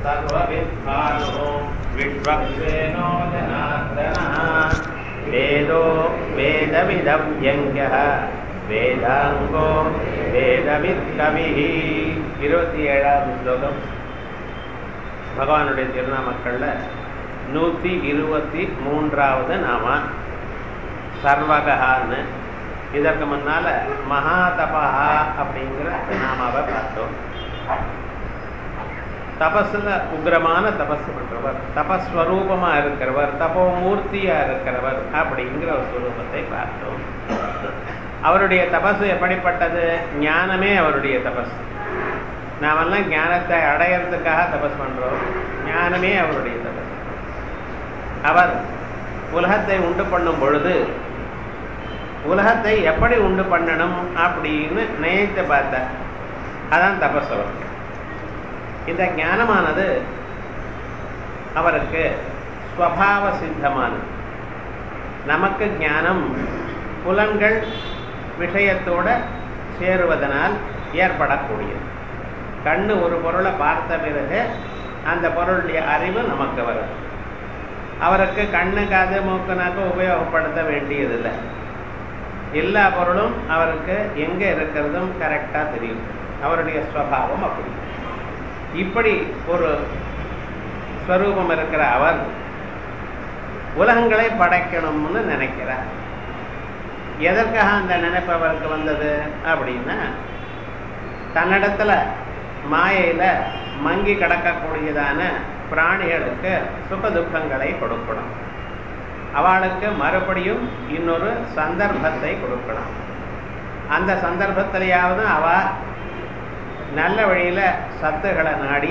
सर्वविद्वानो विश्वक्सेनो जनार्दनः वेदो वेदविदव्यङ्ग्यः வேதாங்கோ வேதவித் கவிஹி இருபத்தி ஏழாவது ஸ்லோகம் பகவானுடைய திருநாமக்கள்ல நூத்தி இருபத்தி மூன்றாவது நாம சர்வகஹான்னு இதற்கு முன்னால மகாதபஹா அப்படிங்கிற நாமாவை பார்த்தோம் தபஸ்ல உக்ரமான தபஸ் பண்றவர் தபஸ்வரூபமா இருக்கிறவர் தபோமூர்த்தியா இருக்கிறவர் அப்படிங்கிற ஒரு ஸ்வரூபத்தை பார்த்தோம் அவருடைய தபஸ் எப்படிப்பட்டது ஞானமே அவருடைய தபஸ் நாமெல்லாம் ஞானத்தை அடையறதுக்காக தபஸ் பண்றோம் ஞானமே அவருடைய தபஸ் அவர் உலகத்தை உண்டு பண்ணும் பொழுது உலகத்தை எப்படி உண்டு பண்ணணும் அப்படின்னு நினைத்து பார்த்தார் அதான் தபஸ் அவருக்கு இந்த ஞானமானது அவருக்கு ஸ்வபாவ சித்தமானது நமக்கு ஞானம் புலன்கள் விஷயத்தோட சேருவதனால் ஏற்படக்கூடியது கண்ணு ஒரு பொருளை பார்த்த பிறகு அந்த பொருளுடைய அறிவு நமக்கு வரும் அவருக்கு கண்ணு காது மூக்கு நாக்கு உபயோகப்படுத்த வேண்டியதில்லை எல்லா பொருளும் அவருக்கு எங்கே இருக்கிறதும் கரெக்டாக தெரியும் அவருடைய ஸ்வபாவம் அப்படி இப்படி ஒரு ஸ்வரூபம் இருக்கிற அவர் உலகங்களை படைக்கணும்னு நினைக்கிறார் எதற்காக அந்த நினைப்பு அவருக்கு வந்தது அப்படின்னா தன்னிடத்துல மாயையில மங்கி கிடக்கக்கூடியதான பிராணிகளுக்கு சுக துக்கங்களை கொடுக்கணும் அவளுக்கு மறுபடியும் இன்னொரு சந்தர்ப்பத்தை கொடுக்கணும் அந்த சந்தர்ப்பத்திலேயாவது அவ நல்ல வழியில சத்துகளை நாடி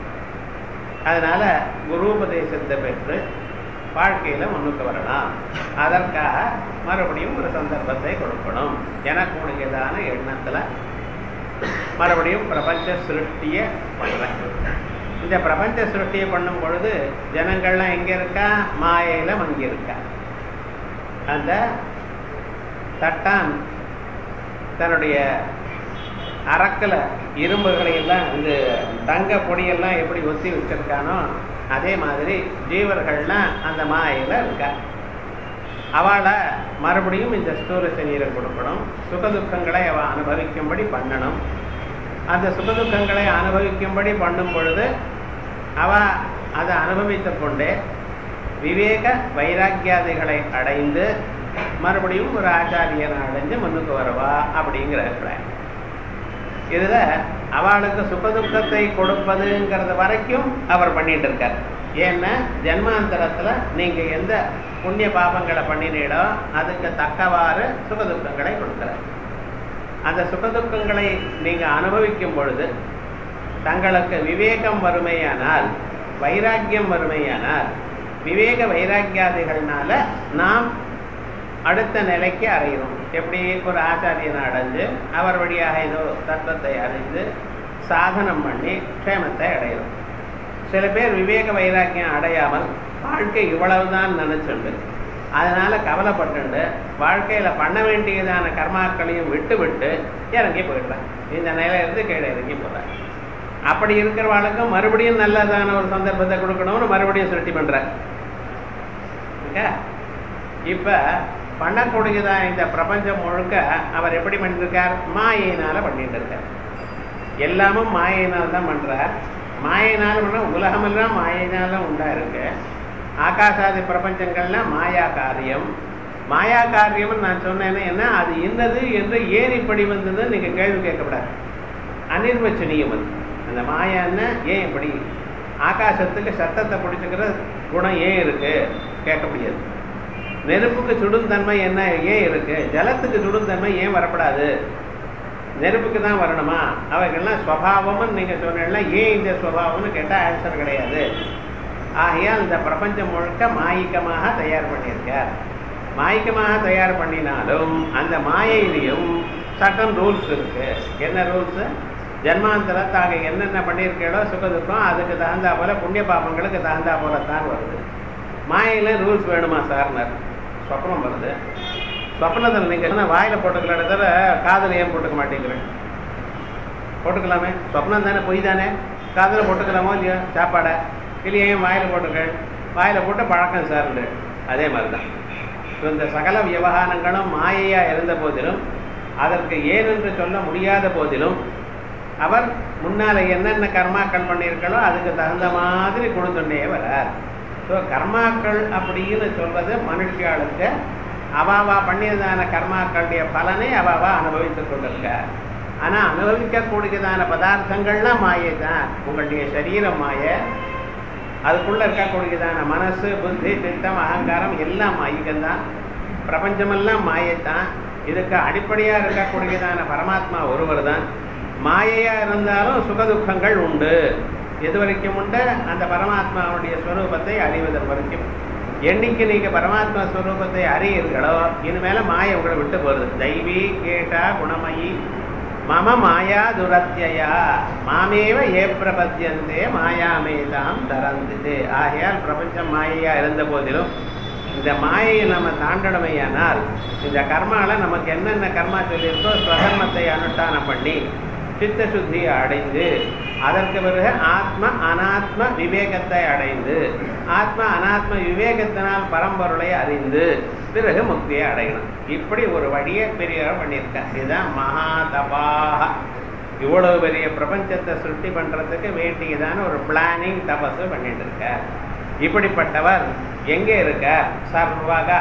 அதனால குருபதேசத்தை பெற்று வாழ்க்கையில முன்னுக்கு வரலாம் அதற்காக மறுபடியும் ஒரு சந்தர்ப்பத்தை கொடுக்கணும் எனக்கூடியதான எண்ணத்துல மறுபடியும் பிரபஞ்ச சிருஷ்டிய பண்றேன் இந்த பிரபஞ்ச சிருஷ்டியை பண்ணும் பொழுது ஜனங்கள்லாம் எங்க இருக்கா மாயையில மங்கி இருக்கா அந்த தட்டான் தன்னுடைய அரக்கில் இரும்புகளை எல்லாம் இந்த தங்க பொடியெல்லாம் எப்படி ஒத்தி வச்சிருக்கானோ அதே மாதிரி ஜீவர்கள்லாம் அந்த மாயில இருக்கா அவளை மறுபடியும் இந்த ஸ்தூல சரீரம் கொடுக்கணும் சுகதுக்கங்களை அவள் அனுபவிக்கும்படி பண்ணணும் அந்த சுகதுக்கங்களை அனுபவிக்கும்படி பண்ணும் பொழுது அவ அதை அனுபவித்து கொண்டே விவேக வைராக்கியாதிகளை அடைந்து மறுபடியும் ஒரு ஆச்சாரியனை அடைஞ்சு முன்னுக்கு வருவா அப்படிங்கிற அபிப்பிராயம் இதுல அவளுக்கு சுகதுக்கத்தை கொடுப்பதுங்கிறது வரைக்கும் அவர் பண்ணிட்டு இருக்கார் ஏன்னா ஜென்மாந்தரத்துல நீங்க எந்த புண்ணிய பாபங்களை பண்ணினீடோ அதுக்கு தக்கவாறு சுகதுக்கங்களை கொடுக்கிறார் அந்த சுகதுக்கங்களை நீங்க அனுபவிக்கும் பொழுது தங்களுக்கு விவேகம் வறுமையானால் வைராக்கியம் வறுமையானால் விவேக வைராக்கியாதிகள்னால நாம் அடுத்த நிலைக்கு அடைகிறோம் எப்படி ஒரு ஆச்சாரியனை அடைஞ்சு அவர் வழியாக ஏதோ தத்துவத்தை அறிந்து சாதனம் பண்ணி க்ஷேமத்தை அடைகிறோம் சில பேர் விவேக வைராக்கியம் அடையாமல் வாழ்க்கை இவ்வளவுதான் நினைச்சுண்டு அதனால கவலைப்பட்டு வாழ்க்கையில பண்ண வேண்டியதான கர்மாக்களையும் விட்டு விட்டு இறங்கி போயிடுறாங்க இந்த நிலையிலிருந்து கீழே இறங்கி போறாங்க அப்படி இருக்கிறவாளுக்கும் மறுபடியும் நல்லதான ஒரு சந்தர்ப்பத்தை கொடுக்கணும்னு மறுபடியும் சிருஷ்டி பண்றார் இப்ப பண்ணக்கூடியதா இந்த பிரபஞ்சம் முழுக்க அவர் எப்படி பண்ணிருக்கார் மாயினால பண்ணிட்டு இருக்கார் எல்லாமும் மாயினால் தான் பண்றார் மாயினால பண்ண உலகமெல்லாம் மாயினால உண்டா இருக்கு ஆகாசாதி பிரபஞ்சங்கள்லாம் மாயா காரியம் மாயா காரியம் நான் சொன்னேன்னா என்ன அது என்னது என்று ஏன் இப்படி வந்தது நீங்க கேள்வி கேட்கக்கூடாது அனிர்வச்சனீயம் அது அந்த மாயான்னா ஏன் இப்படி ஆகாசத்துக்கு சத்தத்தை பிடிச்சுக்கிற குணம் ஏன் இருக்கு கேட்க முடியாது நெருப்புக்கு சுடும் தன்மை என்ன ஏன் இருக்கு ஜலத்துக்கு சுடும் தன்மை ஏன் வரப்படாது நெருப்புக்கு தான் வரணுமா அவைகள்லாம் ஸ்வபாவம்னு நீங்க சொன்னா ஏன் இந்த ஸ்வபாவம்னு கேட்டா ஆன்சர் கிடையாது ஆகையால் இந்த பிரபஞ்சம் முழுக்க மாயிக்கமாக தயார் பண்ணியிருக்கார் மாயிக்கமாக தயார் பண்ணினாலும் அந்த மாயையிலையும் சட்டம் ரூல்ஸ் இருக்கு என்ன ரூல்ஸ் ஜென்மாந்தரத்தாக என்னென்ன பண்ணியிருக்கீங்களோ சுகதுக்கம் அதுக்கு தகுந்தா போல புண்ணிய பாபங்களுக்கு தகுந்தா போல தான் வருது மாயில ரூல்ஸ் வேணுமா சார்னர் சொப்னம் வருது சொப்னத்தில் நீங்க என்ன வாயில போட்டுக்கல தவிர காதல் ஏன் போட்டுக்க மாட்டேங்கிறேன் போட்டுக்கலாமே சொப்னம் தானே பொய் தானே காதில் போட்டுக்கிறோமோ இல்லையோ சாப்பாடை இல்லையும் வாயில் போட்டுக்கள் வாயில் போட்டு பழக்கம் சார்ந்து அதே மாதிரி தான் இந்த சகல விவகாரங்களும் மாயையா இருந்த போதிலும் அதற்கு ஏன் என்று சொல்ல முடியாத போதிலும் அவர் முன்னால என்னென்ன கர்மாக்கள் பண்ணியிருக்களோ அதுக்கு தகுந்த மாதிரி கொடுத்துட்டே வரார் ஸோ கர்மாக்கள் அப்படின்னு சொல்றது மனுஷியாளுக்கு அவாவா பண்ணியதான கர்மாக்களுடைய பலனை அவாவா அனுபவித்துக் கொண்டிருக்கார் ஆனா அனுபவிக்கக்கூடியதான பதார்த்தங்கள்லாம் மாயை தான் உங்களுடைய சரீரம் மாயை அதுக்குள்ள இருக்கக்கூடியதான மனசு புத்தி சித்தம் அகங்காரம் எல்லாம் மாயிகம்தான் பிரபஞ்சமெல்லாம் மாயைத்தான் இதுக்கு அடிப்படையா இருக்கக்கூடியதான பரமாத்மா ஒருவர் தான் மாயையா இருந்தாலும் சுகதுக்கங்கள் உண்டு எது வரைக்கும் உண்டு அந்த பரமாத்மாவுடைய ஸ்வரூபத்தை அறிவதன் வரைக்கும் என்னைக்கு நீங்க பரமாத்மா ஸ்வரூபத்தை அறியீர்களோ இனிமேல மாயை உங்களை விட்டு போகுது தெய்வீ கேட்டா குணமயி மம மாயா துரத்தியா மாமேவ ஏ பிரபத்தியந்தே மாயாமேதாம் தரந்தது ஆகையால் பிரபஞ்சம் மாயையா இருந்த போதிலும் இந்த மாயையை நம்ம தாண்டணுமையானால் இந்த கர்மால நமக்கு என்னென்ன கர்மா சொல்லியிருக்கோ ஸ்வதர்மத்தை அனுஷ்டானம் பண்ணி சித்த சுத்தியை அடைந்து அதற்கு பிறகு ஆத்ம அனாத்ம விவேகத்தை அடைந்து ஆத்ம அனாத்ம விவேகத்தினால் பரம்பொருளை அறிந்து பிறகு முக்தியை அடையணும் இப்படி ஒரு வழியை பெரியவர் பண்ணியிருக்கார் இதுதான் மகா தபாக இவ்வளவு பெரிய பிரபஞ்சத்தை சிருஷ்டி பண்றதுக்கு வேண்டியதான ஒரு பிளானிங் தபசு பண்ணிட்டு இருக்கார் இப்படிப்பட்டவர் எங்கே இருக்கார் சர்வகா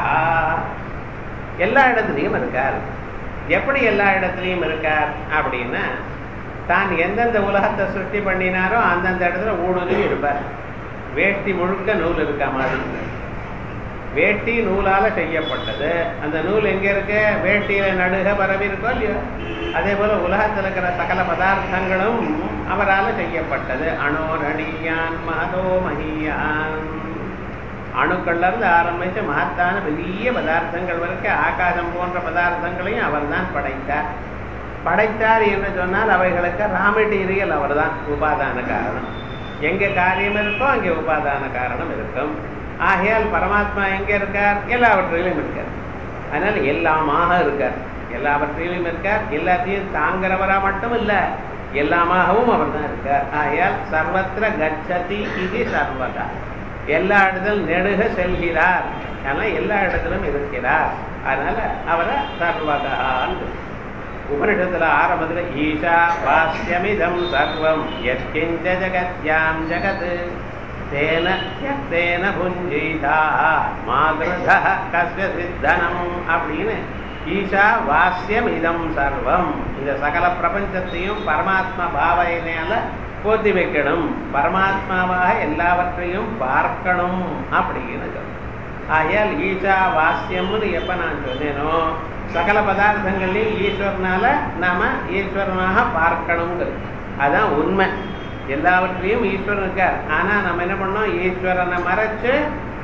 எல்லா இடத்துலையும் இருக்கார் எப்படி எல்லா இடத்துலையும் இருக்கார் அப்படின்னா தான் எந்தெந்த உலகத்தை சுற்றி பண்ணினாரோ அந்தந்த இடத்துல ஊடுருவி இருப்பார் வேட்டி முழுக்க நூல் இருக்க மாதிரி வேட்டி நூலால செய்யப்பட்டது அந்த நூல் எங்க இருக்கு வேட்டியில நடுக பரவி இருக்கோ இல்லையோ அதே போல உலகத்தில் இருக்கிற சகல பதார்த்தங்களும் அவரால் செய்யப்பட்டது அணோரணியான் மகதோ மகியான் அணுக்கள்ல இருந்து ஆரம்பிச்சு மகத்தான பெரிய பதார்த்தங்கள் வரைக்கும் ஆகாசம் போன்ற பதார்த்தங்களையும் அவர் தான் படைத்தார் படைத்தார் என்று சொன்னால் அவைகளுக்கு ரா மெட்டீரியல் அவர் தான் உபாதான காரணம் எங்க காரியம் இருக்கோ அங்கே உபாதான காரணம் இருக்கும் ஆகையால் பரமாத்மா எங்க இருக்கார் எல்லாவற்றிலும் இருக்கார் அதனால எல்லாமாக இருக்கார் எல்லாவற்றிலும் இருக்கார் எல்லாத்தையும் தாங்கிறவரா மட்டும் இல்ல எல்லாமாகவும் அவர் தான் இருக்கார் ஆகையால் சர்வத்திர கச்சதி இது சர்வதா எல்லா இடத்திலும் நெடுக செல்கிறார் ஆனா எல்லா இடத்திலும் இருக்கிறார் அதனால அவரை சர்வதான்னு உபனிஷத்துல ஆரம்பத்துல ஈஷா வாஸ்யமிதம் சர்வம் எத்கிஞ்ச ஜகத்யாம் ஜகத் தேன தேன புஞ்சீதா மாகிருத கஸ்ய சித்தனம் அப்படின்னு ஈஷா வாஸ்யம் இதம் சர்வம் இந்த சகல பிரபஞ்சத்தையும் பரமாத்மா பாவனையால போத்தி வைக்கணும் பரமாத்மாவாக எல்லாவற்றையும் பார்க்கணும் அப்படின்னு ஆகையால் ஈஷா வாஸ்யம்னு எப்ப நான் சொன்னேனோ சகல பதார்த்தங்களையும் ஈஸ்வரனால நாம ஈஸ்வரனாக பார்க்கணுங்கிறது அதான் உண்மை எல்லாவற்றையும் ஈஸ்வரன் இருக்கார் ஆனா நம்ம என்ன பண்ணோம் ஈஸ்வரனை மறைச்சு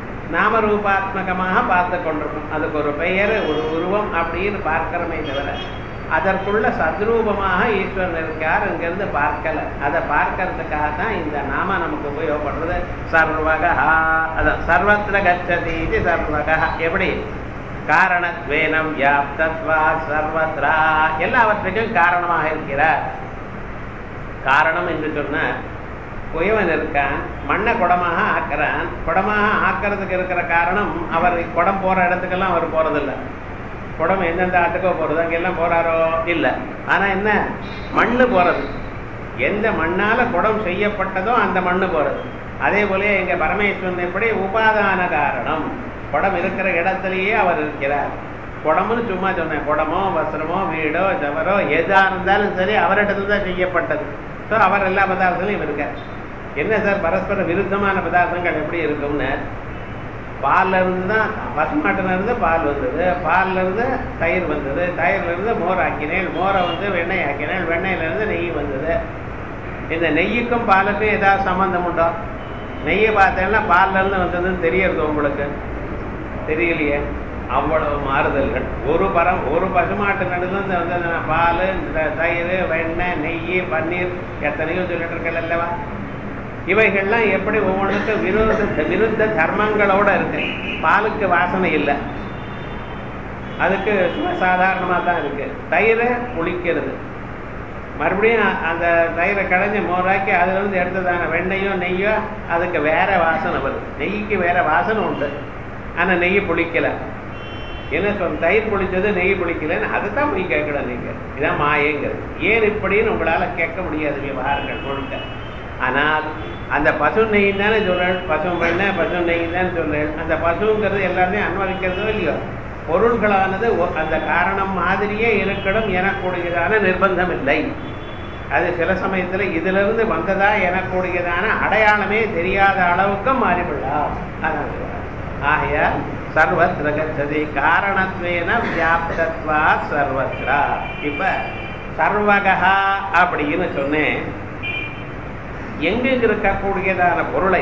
நாமரூபாத்மகமாக பார்த்து கொண்டிருக்கோம் அதுக்கு ஒரு பெயர் ஒரு உருவம் அப்படின்னு பார்க்கிறோமே தவிர அதற்குள்ள சத்ரூபமாக ஈஸ்வரன் இருக்கார் இங்கிருந்து பார்க்கல அதை பார்க்கறதுக்காக தான் இந்த நாம நமக்கு உபயோகப்படுறது சர்வகா அதான் சர்வத்திர கச்சதி இது சர்வகா எப்படி காரணத்வேனம் வியாப்தத்வா சர்வத்ரா எல்லாவற்றுக்கும் காரணமாக இருக்கிறார் காரணம் என்று சொன்ன குயவன் இருக்கான் மண்ணை குடமாக ஆக்குறான் குடமாக ஆக்கிறதுக்கு இருக்கிற காரணம் அவர் குடம் போற இடத்துக்கெல்லாம் அவர் போறதில்லை குடம் எந்தெந்த ஆட்டுக்கோ போறது அங்கெல்லாம் போறாரோ இல்லை ஆனா என்ன மண்ணு போறது எந்த மண்ணால குடம் செய்யப்பட்டதோ அந்த மண்ணு போறது அதே போல எங்க பரமேஸ்வரன் எப்படி உபாதான காரணம் குடம் இருக்கிற இடத்திலேயே அவர் இருக்கிறார் குடம்னு சும்மா சொன்னேன் குடமோ வஸ்திரமோ வீடோ ஜவரோ எதா இருந்தாலும் சரி அவரிடத்துல தான் செய்யப்பட்டது ஸோ அவர் எல்லா பதார்த்தங்களையும் இருக்கார் என்ன சார் பரஸ்பர விருத்தமான பதார்த்தங்கள் எப்படி இருக்கும்னு பால்ல இருந்து தான் பசுமாட்டுல இருந்து பால் வந்தது பால்ல இருந்து தயிர் வந்தது தயிர்ல இருந்து மோர் ஆக்கினேன் மோரை வந்து வெண்ணெய் ஆக்கினேன் வெண்ணெயில இருந்து நெய் வந்தது இந்த நெய்யுக்கும் பாலுக்கும் ஏதாவது சம்பந்தம் உண்டோ நெய்யை பார்த்தேன்னா பால்ல இருந்து வந்ததுன்னு தெரியறது உங்களுக்கு தெரியலையே அவ்வளவு மாறுதல்கள் ஒரு பரம் ஒரு பசுமாட்டு நடுலேருந்து வந்து பால் தயிர் வெண்ணெய் நெய் பன்னீர் எத்தனையோ சொல்லிட்டு இருக்கல அல்லவா இவைகள்லாம் எப்படி ஒவ்வொன்றுக்கும் விரோத விருத்த தர்மங்களோட இருக்கு பாலுக்கு வாசனை இல்லை அதுக்கு சும்மா சாதாரணமாக தான் இருக்கு தயிரை புளிக்கிறது மறுபடியும் அந்த தயிரை கடைஞ்சி மோராக்கி அதுல இருந்து எடுத்ததான வெண்ணையோ நெய்யோ அதுக்கு வேற வாசனை வருது நெய்க்கு வேற வாசனை உண்டு ஆனா நெய் புளிக்கல என்ன சொல் தயிர் புளிச்சது நெய் புளிக்கலன்னு அதை தான் போய் கேட்கணும் நீங்க இதான் மாயங்கிறது ஏன் இப்படின்னு உங்களால கேட்க முடியாது விவகாரங்கள் முழுக்க ஆனால் அந்த பசு நெய் தானே சொல்றேன் பசு வெண்ணெய் பசு நெய் தானே சொல்றேன் அந்த பசுங்கிறது எல்லாத்தையும் அனுமதிக்கிறதோ இல்லையோ பொருள்களானது ஒ- அந்த காரணம் மாதிரியே இருக்கணும் எனக்கூடியதான நிர்பந்தம் இல்லை அது சில சமயத்துல இதுல இருந்து வந்ததா எனக்கூடியதான அடையாளமே தெரியாத அளவுக்கு மாறிவிடலாம் அதான் சொல்றார். ஆகையால் சர்வத்திர கச்சதி காரணத்வேன வியாப்தத்வா சர்வத்ரா இப்ப சர்வகா அப்படின்னு சொன்னேன் எங்கெங்க இருக்கக்கூடியதான பொருளை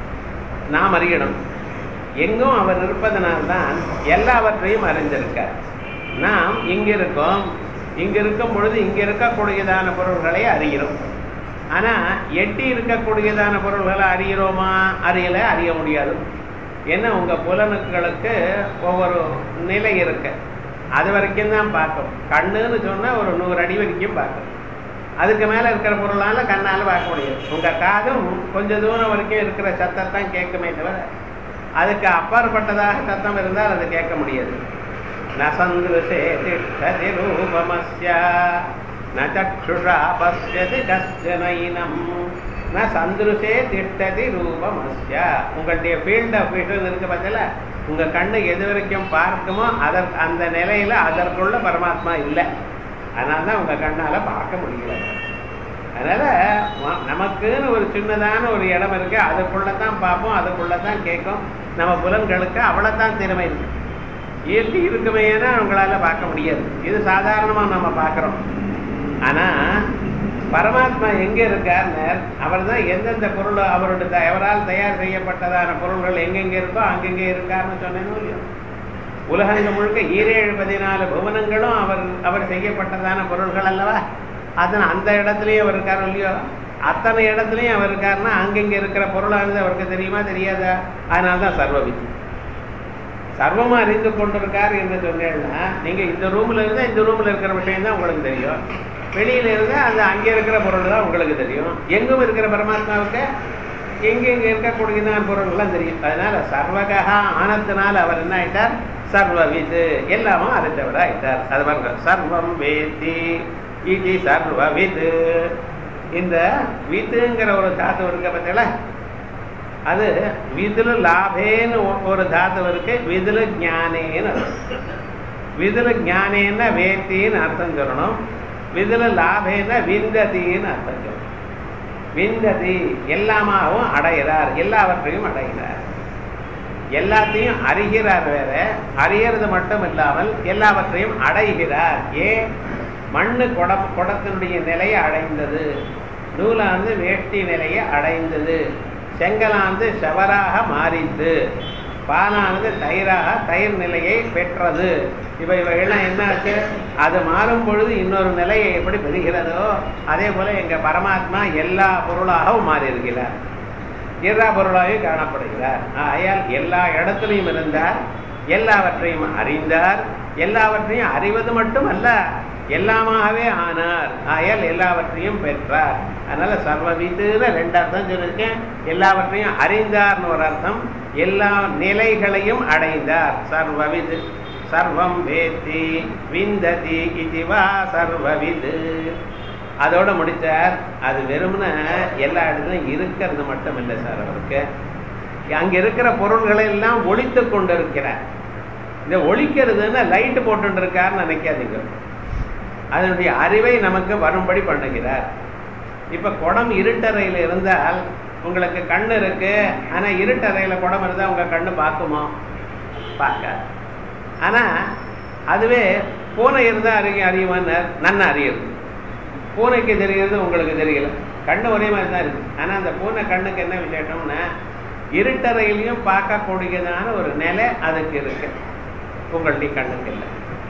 நாம் அறியணும் எங்கும் அவர் இருப்பதனால்தான் எல்லாவற்றையும் அறிந்திருக்கார் நாம் இங்க இருக்கோம் இங்க இருக்கும் பொழுது இங்க இருக்கக்கூடியதான பொருள்களை அறிகிறோம் ஆனா எட்டி இருக்கக்கூடியதான பொருள்களை அறிகிறோமா அறியல அறிய முடியாது ஏன்னா உங்க புலனுக்களுக்கு ஒவ்வொரு நிலை இருக்கு அது வரைக்கும் தான் பார்க்கும் கண்ணுன்னு சொன்னா ஒரு நூறு அடி வரைக்கும் பார்க்கும் அதுக்கு மேல இருக்கிற பொருளால கண்ணால பார்க்க முடியாது உங்க காதும் கொஞ்ச தூரம் வரைக்கும் இருக்கிற சத்தத்தான் கேட்குமே தவிர அதுக்கு அப்பாற்பட்டதாக சத்தம் இருந்தால் அது கேட்க முடியாது நசந்திருஷே திஷ்டதி ரூபமஸ்ய ந சக்ஷுஷா பசியதி கஷ்டனைனம் ந சந்திருஷே திஷ்டதி ரூபமஸ்ய உங்களுடைய ஃபீல்ட் ஆஃப் விஷன் இருக்கு பார்த்தல உங்க கண்ணு எது வரைக்கும் பார்க்குமோ அதற்கு அந்த நிலையில அதற்குள்ள பரமாத்மா இல்லை அதனால தான் உங்க கண்ணால பார்க்க முடியல அதனால ம- நமக்குன்னு ஒரு சின்னதான ஒரு இடம் இருக்கு அதுக்குள்ளதான் பார்ப்போம் அதுக்குள்ளதான் கேட்கும் நம்ம புலன்களுக்கு அவ்வளவுதான் திறமை இருக்கு இயற்கை இருக்குமேனா உங்களால பார்க்க முடியாது இது சாதாரணமா நம்ம பார்க்கிறோம் ஆனா பரமாத்மா எங்க இருக்கார்னு அவர் தான் எந்தெந்த பொருள் அவருடைய த- அவரால் தயார் செய்யப்பட்டதான பொருள்கள் எங்கெங்க இருக்கோ அங்கெங்கே இருக்காருன்னு சொன்னேனோ இல்லையோ உலகங்கள் முழுக்க ஈரேழு பதினாலு புவனங்களும் அவர் அவர் செய்யப்பட்டதான பொருள்கள் அல்லவா அதன் அந்த இடத்துலயும் அவர் இருக்காரோ இல்லையோ அத்தனை இடத்துலயும் அவர் இருக்காருன்னா அங்கங்க இருக்கிற பொருளானது அவருக்கு தெரியுமா தெரியாதா அதனால்தான் சர்வவித் சர்வமா அறிந்து கொண்டிருக்கார் என்று சொன்னேன்னா நீங்க இந்த ரூம்ல இருந்தா இந்த ரூம்ல இருக்கிற விஷயம் தான் உங்களுக்கு தெரியும் வெளியில இருந்தா அந்த அங்க இருக்கிற பொருள் தான் உங்களுக்கு தெரியும் எங்கும் இருக்கிற பரமாத்மாவுக்கு எங்கெங்க இருக்கக்கூடியதான பொருள்லாம் தெரியும் அதனால சர்வகா ஆனத்தினால அவர் என்ன ஆயிட்டார் சர்வவிது எல்லாமும் அறிந்தவர் ஆயிட்டார் அது பாருங்க சர்வம் வேதி இது சர்வவிது இந்த விதுங்கிற ஒரு தாத்து இருக்க பார்த்தீங்களா அது விதுல லாபேன்னு ஒ- ஒரு தாத்து இருக்கு விதுல ஞானேன்னு அர்த்தம். விதுல ஞானேன்னா வேத்தின்னு அர்த்தம் சொல்லணும் விதுல லாபேன்னா விந்ததின்னு அர்த்தம் சொல்லணும் விந்ததி எல்லாமாவும் அடைகிறார் எல்லாவற்றையும் அடைகிறார் எல்லாத்தையும் அறிகிறார் வேற அறியறது மட்டும் இல்லாமல் எல்லாவற்றையும் அடைகிறார் ஏன் மண்ணு குட குடத்தினுடைய நிலையை அடைந்தது நூலாந்து வேஷ்டி நிலையை அடைந்தது செங்கலாந்து செவராக மாறித்து பாலானது தயிராக தயிர் நிலையை பெற்றது இவை இவைகள்லாம் என்னாச்சு அது மாறும் பொழுது இன்னொரு நிலையை எப்படி பெறுகிறதோ அதே போல எங்க பரமாத்மா எல்லா பொருளாகவும் மாறி இருக்கிறார் எல்லா பொருளாகவும் காணப்படுகிறார் ஆகையால் எல்லா இடத்திலையும் இருந்தார் எல்லாவற்றையும் அறிந்தார் எல்லாவற்றையும் அறிவது மட்டுமல்ல எல்லாமாகவே ஆனார் ஆயால் எல்லாவற்றையும் பெற்றார் அதனால சர்வவிதுன்னு ரெண்டு அர்த்தம் சொல்லியிருக்கேன் எல்லாவற்றையும் அறிந்தார்னு ஒரு அர்த்தம் எல்லா நிலைகளையும் அடைந்தார் சர்வவிது சர்வம் வேத்தி விந்ததி இதுவா சர்வவிது அதோட முடிச்சார் அது வெறும்ன எல்லா இடத்துலையும் இருக்கிறது மட்டும் இல்லை சார் அவருக்கு அங்க இருக்கிற பொருள்களை எல்லாம் ஒழித்து கொண்டிருக்கிறார் இந்த ஒழிக்கிறதுன்னா லைட் போட்டு இருக்காருன்னு நினைக்காதீங்க அதனுடைய அறிவை நமக்கு வரும்படி பண்ணுகிறார் இப்ப குடம் இருட்டறையில இருந்தால் உங்களுக்கு கண்ணு இருக்கு ஆனா இருட்டறையில குடம் இருந்தா உங்க கண்ணு பார்க்குமோ பார்க்காது ஆனா அதுவே பூனை இருந்தா அறிய அறியுமான்னு நன்னா அறியுது பூனைக்கு தெரிகிறது உங்களுக்கு தெரியல கண்ணு ஒரே மாதிரி தான் இருக்கு ஆனா அந்த பூனை கண்ணுக்கு என்ன விசேஷம்னா இருட்டறையிலையும் பார்க்கக்கூடியதான ஒரு நிலை அதுக்கு இருக்கு உங்களுடைய கண்ணுக்கு இல்லை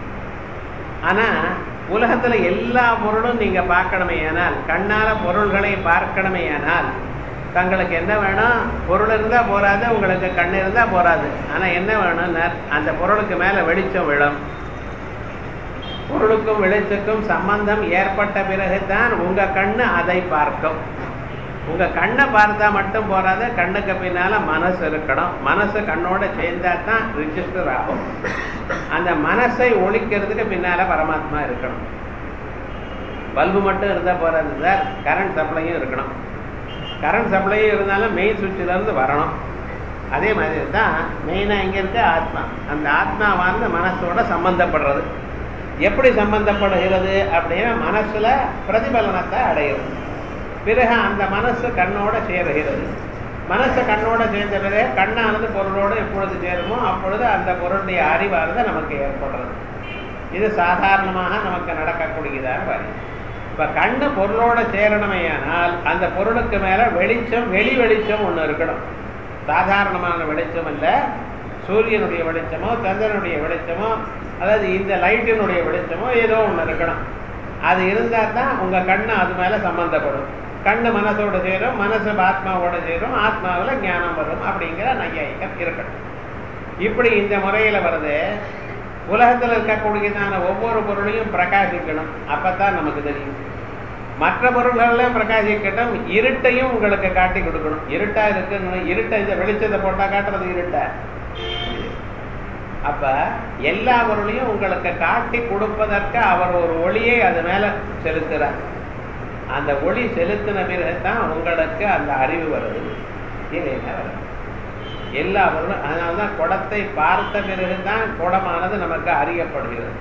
ஆனா உலகத்துல எல்லா பொருளும் நீங்க பார்க்கணுமே ஆனால் கண்ணால பொருள்களை பார்க்கணுமே ஆனால் தங்களுக்கு என்ன வேணும் பொருள் இருந்தா போராது உங்களுக்கு கண் இருந்தா போராது ஆனா என்ன வேணும்னா அந்த பொருளுக்கு மேல வெளிச்சம் விழும் பொருளுக்கும் வெளிச்சத்துக்கும் சம்பந்தம் ஏற்பட்ட பிறகுதான் உங்க கண்ணு அதை பார்க்கும் உங்க கண்ணை பார்த்தா மட்டும் போறாது கண்ணுக்கு பின்னால மனசு இருக்கணும் மனசு கண்ணோட சேர்ந்தா தான் ரிஜிஸ்டர் ஆகும் அந்த மனசை ஒழிக்கிறதுக்கு பின்னால பரமாத்மா இருக்கணும் பல்பு மட்டும் இருந்தா போறாது சார் கரண்ட் சப்ளையும் இருக்கணும் கரண்ட் சப்ளையும் இருந்தாலும் மெயின் சுவிட்சில் இருந்து வரணும் அதே மாதிரி தான் மெயினாக இங்கே இருக்க ஆத்மா அந்த ஆத்மாவானது மனசோட சம்பந்தப்படுறது எப்படி சம்பந்தப்படுகிறது அப்படின்னா மனசுல பிரதிபலனத்தை அடைகிறது பிறகு அந்த மனசு கண்ணோட சேருகிறது மனசு கண்ணோட சேர்ந்த பிறகு கண்ணானது பொருளோடு எப்பொழுது சேருமோ அப்பொழுது அந்த பொருளுடைய அறிவானது நமக்கு ஏற்படுறது இது சாதாரணமாக நமக்கு நடக்கக்கூடியதாக வரி இப்ப கண்ணு பொருளோட சேரணுமையானால் அந்த பொருளுக்கு மேல வெளிச்சம் வெளி வெளிச்சம் ஒண்ணு இருக்கணும் சாதாரணமான வெளிச்சம் அல்ல சூரியனுடைய வெளிச்சமோ சந்திரனுடைய வெளிச்சமோ அதாவது இந்த லைட்டினுடைய வெளிச்சமோ ஏதோ ஒண்ணு இருக்கணும் அது இருந்தா தான் உங்க கண்ணு அது மேல சம்பந்தப்படும் கண்ணு மனசோட சேரும் மனசு ஆத்மாவோட சேரும் ஆத்மாவில் ஞானம் வரும் அப்படிங்கிற நையாயிக்கம் இருக்கணும் இப்படி இந்த முறையில வருது உலகத்தில் இருக்கக்கூடியதான ஒவ்வொரு பொருளையும் பிரகாசிக்கணும் அப்பதான் நமக்கு தெரியும் மற்ற பொருள்கள்லாம் பிரகாசிக்கட்டும் இருட்டையும் உங்களுக்கு காட்டி கொடுக்கணும் இருட்டா இருக்குன்னு இருட்டை இந்த வெளிச்சத்தை போட்டா காட்டுறது இருட்டா அப்ப எல்லா பொருளையும் உங்களுக்கு காட்டி கொடுப்பதற்கு அவர் ஒரு ஒளியை அது மேல செலுத்துறார் அந்த ஒளி செலுத்தின பிறகுதான் உங்களுக்கு அந்த அறிவு வருது இல்லைன்னா வருது எல்லா பொருளும் அதனால்தான் குடத்தை பார்த்த பிறகுதான் குடமானது நமக்கு அறியப்படுகிறது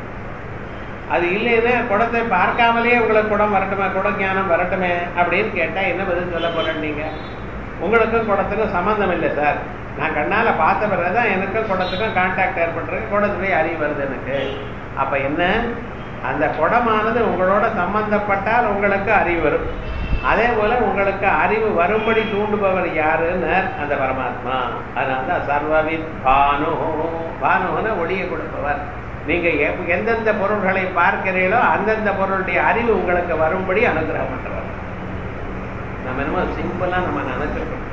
அது இல்லைன்னா குடத்தை பார்க்காமலே உங்களுக்கு குடம் வரட்டுமே குட ஞானம் வரட்டுமே அப்படின்னு கேட்டா என்ன பதில் சொல்ல போறேன் நீங்க உங்களுக்கும் குடத்துக்கும் சம்பந்தம் இல்லை சார் நான் கண்ணால பார்த்த பிறகுதான் எனக்கும் குடத்துக்கும் கான்டாக்ட் ஏற்பட்டிருக்கு குடத்துடைய அறிவு வருது எனக்கு அப்ப என்ன அந்த குடமானது உங்களோட சம்பந்தப்பட்டால் உங்களுக்கு அறிவு வரும் அதே போல உங்களுக்கு அறிவு வரும்படி தூண்டுபவர் யாருன்னு அந்த பரமாத்மா அதனால சர்வவித் பானு பானுன்னு ஒளியை கொடுப்பவர் நீங்க எப்- எந்தெந்த பொருள்களை பார்க்கிறீர்களோ அந்தந்த பொருளுடைய அறிவு உங்களுக்கு வரும்படி அனுகிரகம் பண்றவர் நம்ம என்னமோ சிம்பிளா நம்ம நினைச்சிருக்கோம்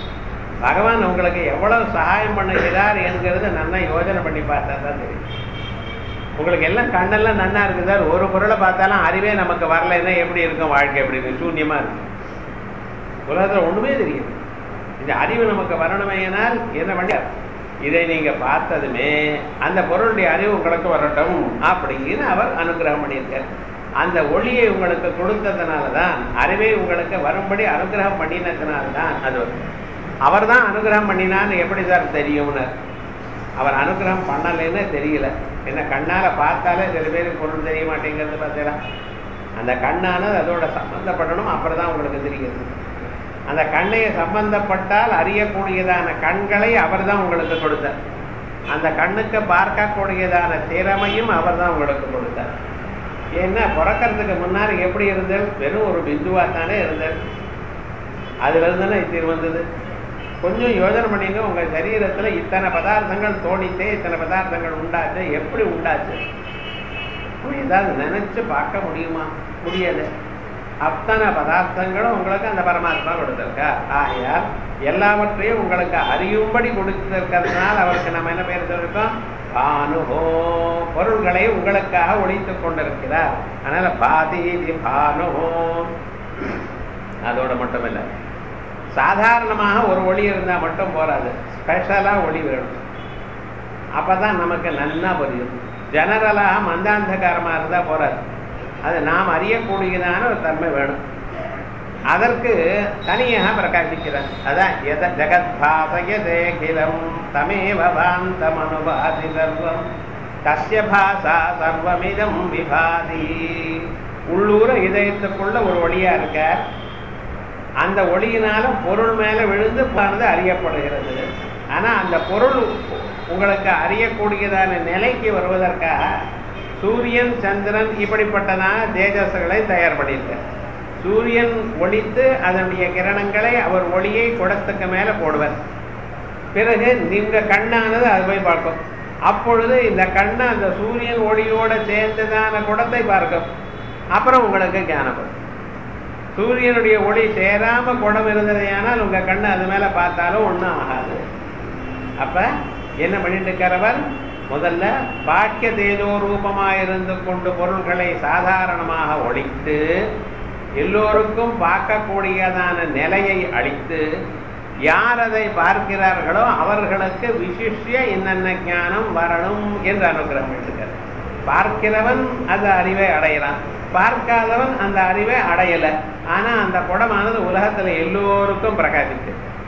பகவான் உங்களுக்கு எவ்வளவு சகாயம் பண்ணுகிறார் என்கிறது நல்லா யோசனை பண்ணி பார்த்தா தான் தெரியும் உங்களுக்கு எல்லாம் கண்ணெல்லாம் நன்னா இருக்குது சார் ஒரு பொருளை பார்த்தாலும் அறிவே நமக்கு வரலைன்னா எப்படி இருக்கும் வாழ்க்கை எப்படி இருக்கும் சூன்யமா இருக்கும் உலகத்துல ஒண்ணுமே தெரியும் இந்த அறிவு நமக்கு வரணுமேனால் என்ன பண்ண இதை நீங்க பார்த்ததுமே அந்த பொருளுடைய அறிவு உங்களுக்கு வரட்டும் அப்படின்னு அவர் அனுகிரகம் பண்ணியிருக்கார் அந்த ஒளியை உங்களுக்கு கொடுத்ததுனால தான் அறிவை உங்களுக்கு வரும்படி அனுகிரகம் பண்ணினதுனால தான் அது வரும். அவர் தான் அனுகிரகம் பண்ணினான்னு எப்படி சார் தெரியும்னு அவர் அனுகிரகம் பண்ணலைன்னு தெரியல என்ன கண்ணால பார்த்தாலே சில பேருக்கு பொருள் தெரிய மாட்டேங்கிறது பார்த்தீங்களா அந்த கண்ணானது அதோட சம்பந்தப்படணும் அப்புறம் தான் உங்களுக்கு தெரிகிறது அந்த கண்ணை சம்பந்தப்பட்டால் அறியக்கூடியதான கண்களை அவர் தான் உங்களுக்கு கொடுத்தார் அந்த கண்ணுக்கு பார்க்கக்கூடியதான திறமையும் அவர் தான் உங்களுக்கு கொடுத்தார் ஏன்னா பிறக்கறதுக்கு முன்னாடி எப்படி இருந்தது வெறும் ஒரு பிந்துவா தானே இருந்தது அதுல இருந்துதானே இது வந்தது கொஞ்சம் யோசனை பண்ணீங்க உங்க சரீரத்துல இத்தனை பதார்த்தங்கள் தோணித்தே இத்தனை பதார்த்தங்கள் உண்டாச்சு எப்படி உண்டாச்சு அப்படி ஏதாவது நினைச்சு பார்க்க முடியுமா முடியாது அத்தனை பதார்த்தங்களும் உங்களுக்கு அந்த பரமாத்மா கொடுத்திருக்கா ஆகையால் எல்லாவற்றையும் உங்களுக்கு அறியும்படி கொடுத்திருக்கிறதுனால அவருக்கு நம்ம என்ன பேர் சொல்லிருக்கோம் பானுஹோ பொருள்களை உங்களுக்காக ஒழித்துக் கொண்டிருக்கிறார் அதனால பாதீதி பானுஹோ அதோட மட்டும் இல்லை சாதாரணமாக ஒரு ஒளி இருந்தா மட்டும் போராது ஸ்பெஷலா ஒளி வேணும் அப்பதான் நமக்கு நன்னா புரியும் ஜெனரலா மந்தாந்தகாரமா இருந்தா போராது அது நாம் அறியக்கூடியதான ஒரு தன்மை வேணும் அதற்கு தனியாக பிரகாசிக்கிறார் அதான் எத ஜெகத்பாசயதேகிலம் தமேவ பாந்தம் அனுபாதி சர்வம் தஸ்ய பாசா சர்வமிதம் விபாதி உள்ளூர இதயத்துக்குள்ள ஒரு ஒளியா இருக்கார் அந்த ஒளியினால பொருள் மேல விழுந்து பார்ந்து அறியப்படுகிறது ஆனா அந்த பொருள் உங்களுக்கு அறியக்கூடியதான நிலைக்கு வருவதற்காக சூரியன் சந்திரன் இப்படிப்பட்டதான தேஜஸ்களை தயார் பண்ணியிருக்கார் சூரியன் ஒளித்து அதனுடைய கிரணங்களை அவர் ஒளியை குடத்துக்கு மேல போடுவார் பிறகு நீங்க கண்ணானது அது போய் பார்க்கும் அப்பொழுது இந்த கண்ணு அந்த சூரியன் ஒளியோட சேர்ந்ததான குடத்தை பார்க்கும் அப்புறம் உங்களுக்கு ஞானப்படும் சூரியனுடைய ஒளி சேராம குடம் இருந்ததையானால் உங்க கண்ணு அது மேல பார்த்தாலும் ஒண்ணும் ஆகாது அப்ப என்ன பண்ணிட்டு இருக்கிறவர் முதல்ல பாக்கிய தேஜோ ரூபமாயிருந்து கொண்டு பொருள்களை சாதாரணமாக ஒழித்து எல்லோருக்கும் பார்க்கக்கூடியதான நிலையை அளித்து யார் அதை பார்க்கிறார்களோ அவர்களுக்கு விசிஷ்ய என்னென்ன ஞானம் வரணும் என்று அனுகிரகம் பண்ணிருக்கார் பார்க்கிறவன் அந்த அறிவை அடையலாம் பார்க்காதவன் அந்த அறிவை அடையல ஆனா அந்த குடமானது உலகத்துல எல்லோருக்கும் பிரகாசித்து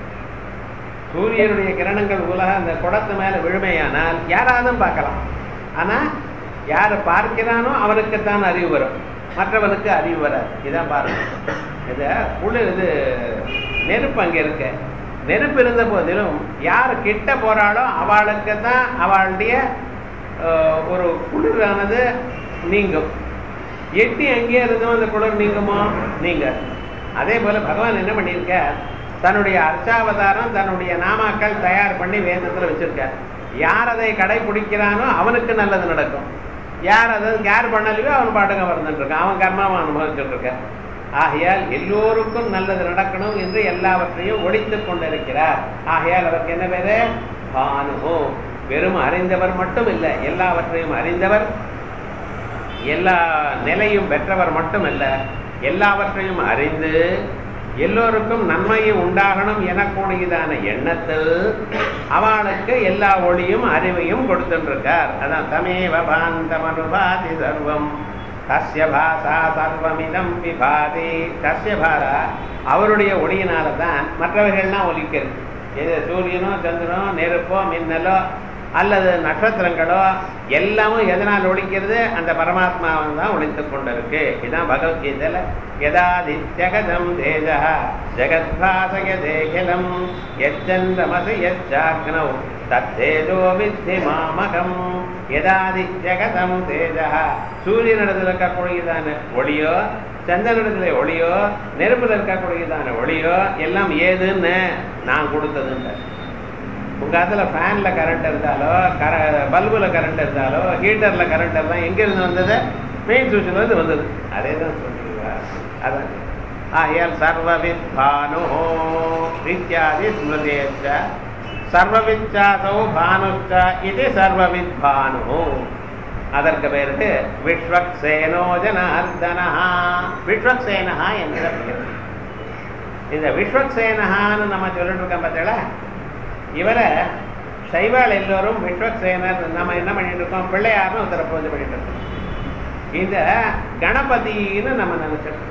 சூரியனுடைய கிரணங்கள் உலக அந்த குடத்து மேல விழுமையானால் யாராவது பார்க்கலாம் ஆனா யார் பார்க்கிறானோ அவனுக்குத்தான் அறிவு வரும் மற்றவனுக்கு அறிவு வராது இதான் பாருங்க இது குளிர் இது நெருப்பு அங்க இருக்கு நெருப்பு இருந்த போதிலும் யார் கிட்ட போறாளோ அவளுக்கு தான் அவளுடைய அஹ், ஒரு குளிரானது நீங்கும் எட்டி அங்கேயே இருந்தோம் அந்த குளிர் நீங்குமோ நீங்க அதே போல பகவான் என்ன பண்ணியிருக்க தன்னுடைய அர்ச்சாவதாரம் தன்னுடைய நாமாக்கள் தயார் பண்ணி வேதத்துல வச்சிருக்கார் யார் அதை கடைபிடிக்கிறானோ அவனுக்கு நல்லது நடக்கும் யார் அதை கேர் பண்ணலையோ அவன் பாட்டுங்க வந்துட்டு இருக்கான் அவன் கர்மாவை அனுபவிச்சுட்டு இருக்கான் ஆகையால் எல்லோருக்கும் நல்லது நடக்கணும் என்று எல்லாவற்றையும் ஒழித்துக் கொண்டிருக்கிறார் ஆகையால் அவருக்கு என்ன பேரு பானுகோ வெறும் அறிந்தவர் மட்டும் இல்லை எல்லாவற்றையும் அறிந்தவர் எல்லா நிலையும் பெற்றவர் மட்டுமல்ல எல்லாவற்றையும் அறிந்து எல்லோருக்கும் நன்மையை உண்டாகணும் எனக்கூடியதான எண்ணத்தில் அவளுக்கு எல்லா ஒளியும் அறிவையும் கொடுத்துருக்கார் அதான் தமேவ பாந்தமனுபாதி சர்வம் தஸ்ய பாசா சர்வமிதம் விபாதி தஸ்ய பாரா அவருடைய ஒளியினால தான் மற்றவைகள்லாம் ஒலிக்கிறது எது சூரியனோ சந்திரனோ நெருப்போ மின்னலோ அல்லது நட்சத்திரங்களோ எல்லாமும் எதனால் ஒழிக்கிறது அந்த பரமாத்மாவன் தான் ஒழித்துக் கொண்டிருக்கு இதான் பகவத்கீதையில யதாதித்யகதம் தேஜா ஜெகத்பாசய தேகிலம் எச்சந்திரமசு எச்சாக்னௌ தத்தேஜோ வித்தி மாமகம் யதாதித்யகதம் தேஜா சூரியனிடத்தில் இருக்கக்கூடியதான ஒளியோ சந்திரனிடத்துல ஒளியோ நெருப்புல இருக்கக்கூடியதான ஒளியோ எல்லாம் ஏதுன்னு நான் கொடுத்ததுன்னு உங்க அதுல ஃபேன்ல கரண்ட் இருந்தாலோ கர பல்புல கரண்ட் இருந்தாலோ ஹீட்டர்ல கரண்ட் இருந்தா எங்க இருந்து வந்தது மெயின் சுவிட்ச்ல இருந்து வந்தது அதே தான் சொல்றீங்களா அதான் ஆகையால் சர்வவித் பானு இத்தியாதி ஸ்மிருதேச்ச சர்வவிச்சாசௌ பானுச்ச இது சர்வவித் பானு அதற்கு பேருக்கு விஸ்வக்சேனோ ஜனார்தனா விஸ்வக்சேனஹா என்ற பெயர் இந்த விஸ்வக்சேனஹான்னு நம்ம சொல்லிட்டு இருக்கோம் பார்த்தீங்களா இவரை சைவாள் எல்லோரும் விஸ்வக்சேனர் நம்ம என்ன பண்ணிட்டு இருக்கோம் பிள்ளையார்னு ஒருத்தரை பூஜை பண்ணிட்டு இருக்கோம் இந்த கணபதின்னு நம்ம நினைச்சிருக்கோம்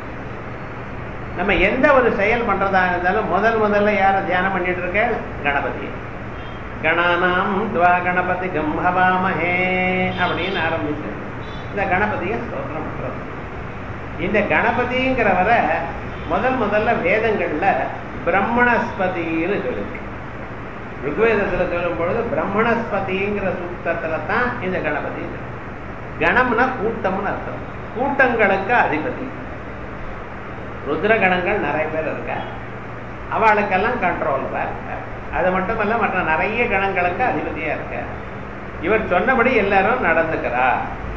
நம்ம எந்த ஒரு செயல் பண்றதா இருந்தாலும் முதல் முதல்ல யாரை தியானம் பண்ணிட்டு இருக்க கணபதி கணானாம் துவா கணபதி கம்பவாமஹே அப்படின்னு ஆரம்பிச்சு இந்த கணபதியை ஸ்தோத்திரம் பண்றது இந்த கணபதிங்கிறவரை முதல் முதல்ல வேதங்கள்ல பிரம்மணஸ்பதின்னு சொல்லிருக்கு ருக்வேதத்துல சொல்லும் பொழுது பிரம்மணஸ்பதிங்கிற சூக்தத்துல தான் இந்த கணபதி இருக்கு. கணம்னா கூட்டம்னு அர்த்தம் கூட்டங்களுக்கு அதிபதி ருத்ரகணங்கள் நிறைய பேர் இருக்க அவளுக்கெல்லாம் கண்ட்ரோலரா இருக்க அது மட்டுமல்ல மற்ற நிறைய கணங்களுக்கு அதிபதியா இருக்க இவர் சொன்னபடி எல்லாரும் நடந்துக்கிறா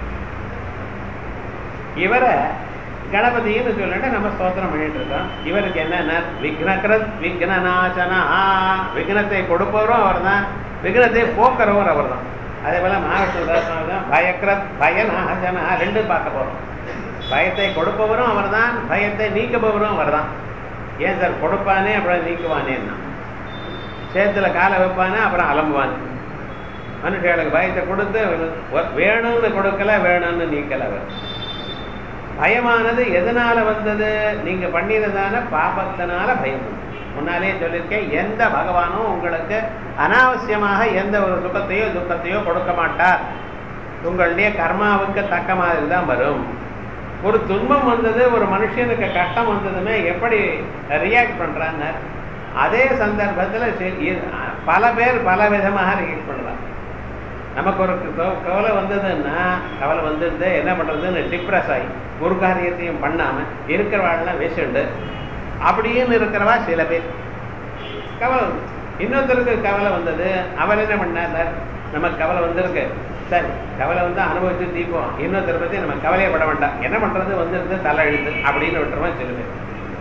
இவரை கணபதின்னு சொல்லிட்டு நம்ம ஸ்தோத்திரம் பண்ணிட்டு இருக்கோம் இவருக்கு என்னன்னா விக்னகிரத் விக்னநாசனா விக்னத்தை கொடுப்பவரும் அவர் தான் விக்னத்தை போக்குறவர் அவர் தான் அதே போல மகாவிஷ்ணு பயக்ரத் பயநாசனா ரெண்டும் பார்க்க போறோம் பயத்தை கொடுப்பவரும் அவர் தான் பயத்தை நீக்குபவரும் அவர் தான் ஏன் சார் கொடுப்பானே அப்புறம் நீக்குவானேன்னா சேத்துல காலை வைப்பானே அப்புறம் அலம்புவான் மனுஷர்களுக்கு பயத்தை கொடுத்து வேணும்னு கொடுக்கல வேணும்னு நீக்கல அவர் பயமானது எதனால வந்தது நீங்க பண்ணினதான பாபத்தினால பயம் வந்தது. முன்னாலே சொல்லியிருக்கேன் எந்த பகவானும் உங்களுக்கு அனாவசியமாக எந்த ஒரு சுகத்தையோ துக்கத்தையோ கொடுக்க மாட்டார் உங்களுடைய கர்மாவுக்கு தக்க மாதிரி தான் வரும் ஒரு துன்பம் வந்தது ஒரு மனுஷனுக்கு கஷ்டம் வந்ததுமே எப்படி ரியாக்ட் பண்றான்னு அதே சந்தர்ப்பத்துல சரி, இ- பல பேர் பல விதமாக ரியாக்ட் பண்றாங்க நமக்கு ஒரு கவ- கவலை வந்ததுன்னா கவலை வந்தது என்ன பண்றதுன்னு டிப்ரெஸ் ஆகி ஒரு காரியத்தையும் பண்ணாம இருக்கிறவாள்லாம் வேஸ்ட்டு அப்படின்னு இருக்கிறவா சில பேர் கவலை வந்து. இன்னொருத்தருக்கு கவலை வந்தது அவர் என்ன பண்ணார் நமக்கு கவலை வந்திருக்கு சரி கவலை வந்து அனுபவிச்சு தீப்போம் இன்னொருத்தரை பத்தி நம்ம கவலையப்பட வேண்டாம் என்ன பண்றது வந்துருந்து தலை எழுத்து அப்படின்னு விட்டுருவோம் சில பேர்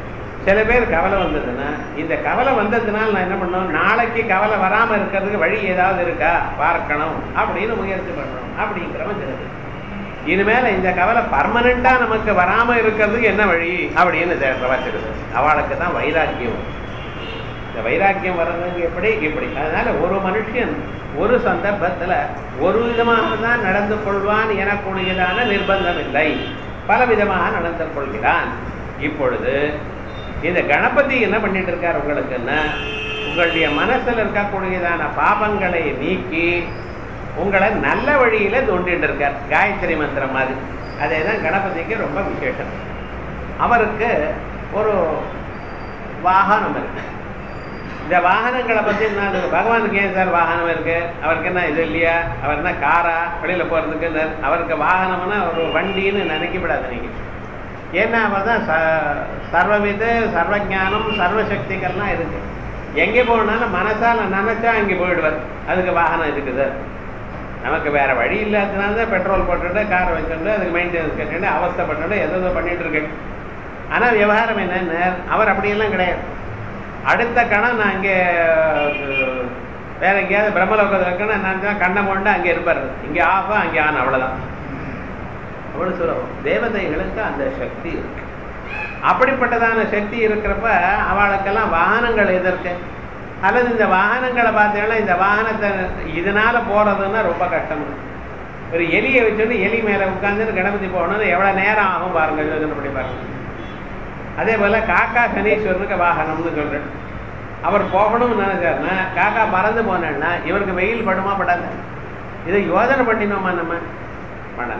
சில பேர் கவலை வந்ததுன்னா இந்த கவலை வந்ததுனால நான் என்ன பண்ணணும் நாளைக்கு கவலை வராம இருக்கிறதுக்கு வழி ஏதாவது இருக்கா பார்க்கணும் அப்படின்னு முயற்சி பண்ணணும் அப்படிங்கிறவன் சில பேர் இனிமேல இந்த கவலை பர்மனண்டா நமக்கு வராம இருக்கிறதுக்கு என்ன வழி அப்படின்னு தேடுறவா சில பேர் அவளுக்கு தான் வைராக்கியம் இந்த வைராக்கியம் வர்றதுக்கு எப்படி இப்படி அதனால ஒரு மனுஷன் ஒரு சந்தர்ப்பத்துல ஒரு விதமாக தான் நடந்து கொள்வான் எனக்கூடியதான நிர்பந்தம் இல்லை பல விதமாக நடந்து கொள்கிறான் இப்பொழுது இந்த கணபதி என்ன பண்ணிட்டு இருக்கார் உங்களுக்குன்னா உங்களுடைய மனசுல இருக்கக்கூடியதான பாபங்களை நீக்கி உங்களை நல்ல வழியில தோண்டிட்டு இருக்கார் காயத்ரி மந்திரம் மாதிரி அதே தான் கணபதிக்கு ரொம்ப விசேஷம் அவருக்கு ஒரு வாகனம் இருக்கு இந்த வாகனங்களை பத்தி நான் பகவானுக்கு ஏன் சார் வாகனம் இருக்கு அவருக்கு என்ன இது இல்லையா அவர் என்ன காரா வெளியில போறதுக்கு இந்த அவருக்கு வாகனம்னா ஒரு வண்டின்னு நினைக்கப்படாது நீங்க ஏன்னா அவர் தான் சர்வவித சர்வஜானம் சர்வசக்திகள்லாம் இருக்கு எங்கே போனாலும் மனசால நினைச்சா அங்கே போயிடுவார் அதுக்கு வாகனம் இருக்குது நமக்கு வேற வழி இல்லாததுனால தான் பெட்ரோல் போட்டுட்டு காரை வச்சுட்டு அதுக்கு மெயின்டெனன்ஸ் கட்டிட்டு அவஸ்தப்பட்டுட்டு எதோ பண்ணிட்டு இருக்கேன் ஆனா விவகாரம் என்னன்னு அவர் அப்படியெல்லாம் கிடையாது அடுத்த கணம் நான் இங்கே வேற எங்கேயாவது பிரம்மலோகத்தில் இருக்கணும் நான் தான் கண்ணை கொண்டு அங்கே இருப்பார் இங்கே ஆஃப் அங்கே ஆன் அவ்வளோதான் அவ்வளவு சொல்லுவோம் தேவதைகளுக்கு அந்த சக்தி இருக்கு அப்படிப்பட்டதான சக்தி இருக்கிறப்ப அவளுக்கெல்லாம் வாகனங்கள் எதற்கு அல்லது இந்த வாகனங்களை பார்த்தீங்கன்னா இந்த வாகனத்தை இதனால போறதுன்னா ரொம்ப கஷ்டம் ஒரு எலியை வச்சுட்டு எலி மேல உட்கார்ந்து கணபதி போகணும்னு எவ்வளவு நேரம் ஆகும் பாருங்க யோசனை பண்ணி பாருங்க அதே போல காக்கா சனீஸ்வரனுக்கு வாகனம்னு சொல்றேன் அவர் போகணும்னு நினைச்சாருன்னா காக்கா பறந்து போனேன்னா இவருக்கு வெயில் படுமா படாது இதை யோஜனை பண்ணினோமா நம்ம பண்ணலாம்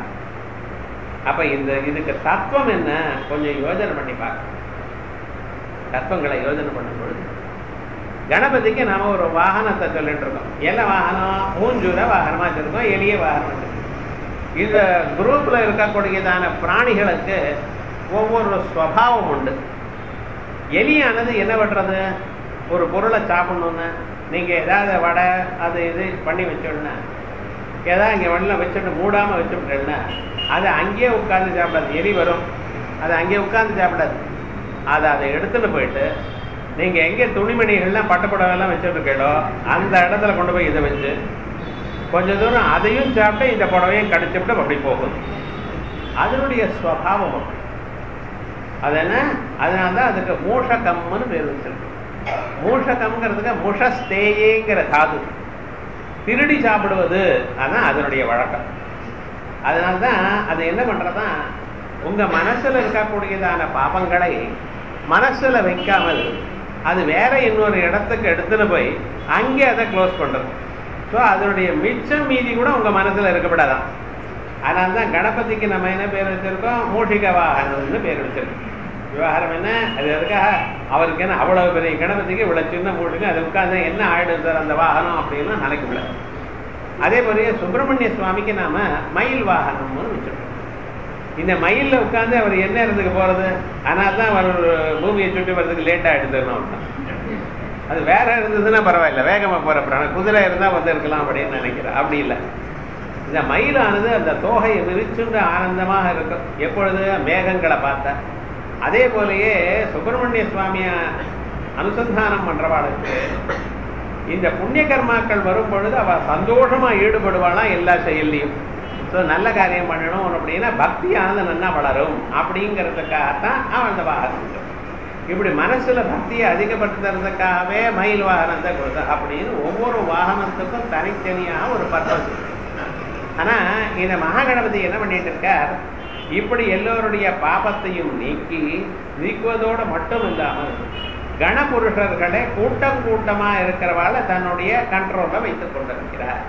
அப்ப இந்த இதுக்கு தத்துவம் என்ன கொஞ்சம் யோஜனை பண்ணி பார்க்க தத்துவங்களை யோஜனை பண்ணும் பொழுது கணபதிக்கு நாம ஒரு வாகனத்தை சொல்லிட்டு இருக்கோம் என்ன வாகனம் மூஞ்சூர வாகனமா வச்சிருக்கோம் எளிய வாகனம் வச்சிருக்கோம் இந்த குரூப்ல இருக்கக்கூடியதான பிராணிகளுக்கு ஒவ்வொரு ஸ்வபாவம் உண்டு எலியானது என்ன பண்றது ஒரு பொருளை சாப்பிடணும்னா நீங்க ஏதாவது வடை அது இது பண்ணி வச்சோன்னா ஏதாவது இங்கே வெள்ளம் வச்சுட்டு மூடாம வச்சுட்டேன்னா அது அங்கேயே உட்கார்ந்து சாப்பிடாது எலி வரும் அது அங்கேயே உட்கார்ந்து சாப்பிடாது அதை அதை எடுத்துட்டு போயிட்டு நீங்க எங்க துணிமணிகள்லாம் பட்டப்படவெல்லாம் வச்சுட்டு இருக்கீங்களோ அந்த இடத்துல கொண்டு போய் இதை வச்சு கொஞ்ச தூரம் அதையும் சாப்பிட்டு இந்த புடவையும் கடிச்சுட்டு அப்படி போகும் அதனுடைய ஸ்வபாவம் அப்படி அது என்ன அதனால தான் அதுக்கு மூஷகம்னு பேர் வச்சிருக்கு மூஷகம்ங்கிறதுக்கு முஷஸ்தேயேங்கிற தாது திருடி சாப்பிடுவது அதான் அதனுடைய வழக்கம் அதனால்தான் அது என்ன பண்றதா உங்க மனசுல இருக்கக்கூடியதான பாபங்களை மனசுல வைக்காமல் அது வேற இன்னொரு இடத்துக்கு எடுத்துன்னு போய் அங்கே அதை க்ளோஸ் பண்றது ஸோ அதனுடைய மிச்சம் மீதி கூட உங்க மனசுல இருக்கப்படாதான் அதனால தான் கணபதிக்கு நம்ம என்ன பேர் வச்சிருக்கோம் மூஷிக வாகனம்னு பேர் வச்சிருக்கோம் விவகாரம் என்ன அது எதுக்காக அவருக்கு என்ன அவ்வளவு பெரிய கணபதிக்கு இவ்வளவு சின்ன மூட்டுக்கு அது உட்காந்து என்ன ஆயிடும் சார் அந்த வாகனம் அப்படின்னா நினைக்க முடியாது அதே போலயே சுப்பிரமணிய சுவாமிக்கு நாம மயில் வாகனம்னு வச்சிருக்கோம் இந்த மயில்ல உட்காந்து அவர் என்ன இடத்துக்கு போறது அதனால தான் அவர் பூமியை சுற்றி வர்றதுக்கு லேட் ஆயிடுதுன்னு அது வேற இருந்ததுன்னா பரவாயில்ல வேகமா போற பிராணம் குதிரை இருந்தா வந்து இருக்கலாம் அப்படின்னு நினைக்கிறேன் அப்படி இல்லை இந்த மயிலானது அந்த தோகையை விரிச்சுண்டு ஆனந்தமாக இருக்கும் எப்பொழுது மேகங்களை பார்த்தா அதே போலயே சுப்பிரமணிய சுவாமிய அனுசந்தானம் பண்றவாளுக்கு இந்த புண்ணிய கர்மாக்கள் வரும் பொழுது அவ சந்தோஷமா ஈடுபடுவாளாம் எல்லா செயல்லையும் ஸோ நல்ல காரியம் பண்ணணும் அப்படின்னா பக்தியானது நல்லா வளரும் அப்படிங்கிறதுக்காகத்தான் அவன் அந்த வாகனம் இப்படி மனசுல பக்தியை அதிகப்படுத்துறதுக்காகவே மயில் வாகனத்தை கொடுத்த அப்படின்னு ஒவ்வொரு வாகனத்துக்கும் தனித்தனியாக ஒரு பர்பஸ் ஆனா இந்த மகாகணபதி என்ன பண்ணிட்டு இருக்கார் இப்படி எல்லோருடைய பாபத்தையும் நீக்கி நீக்குவதோடு மட்டும் இல்லாமல் கணபுருஷர்களை கூட்டம் கூட்டமா இருக்கிறவாள தன்னுடைய கண்ட்ரோல்ல வைத்துக் கொண்டிருக்கிறார்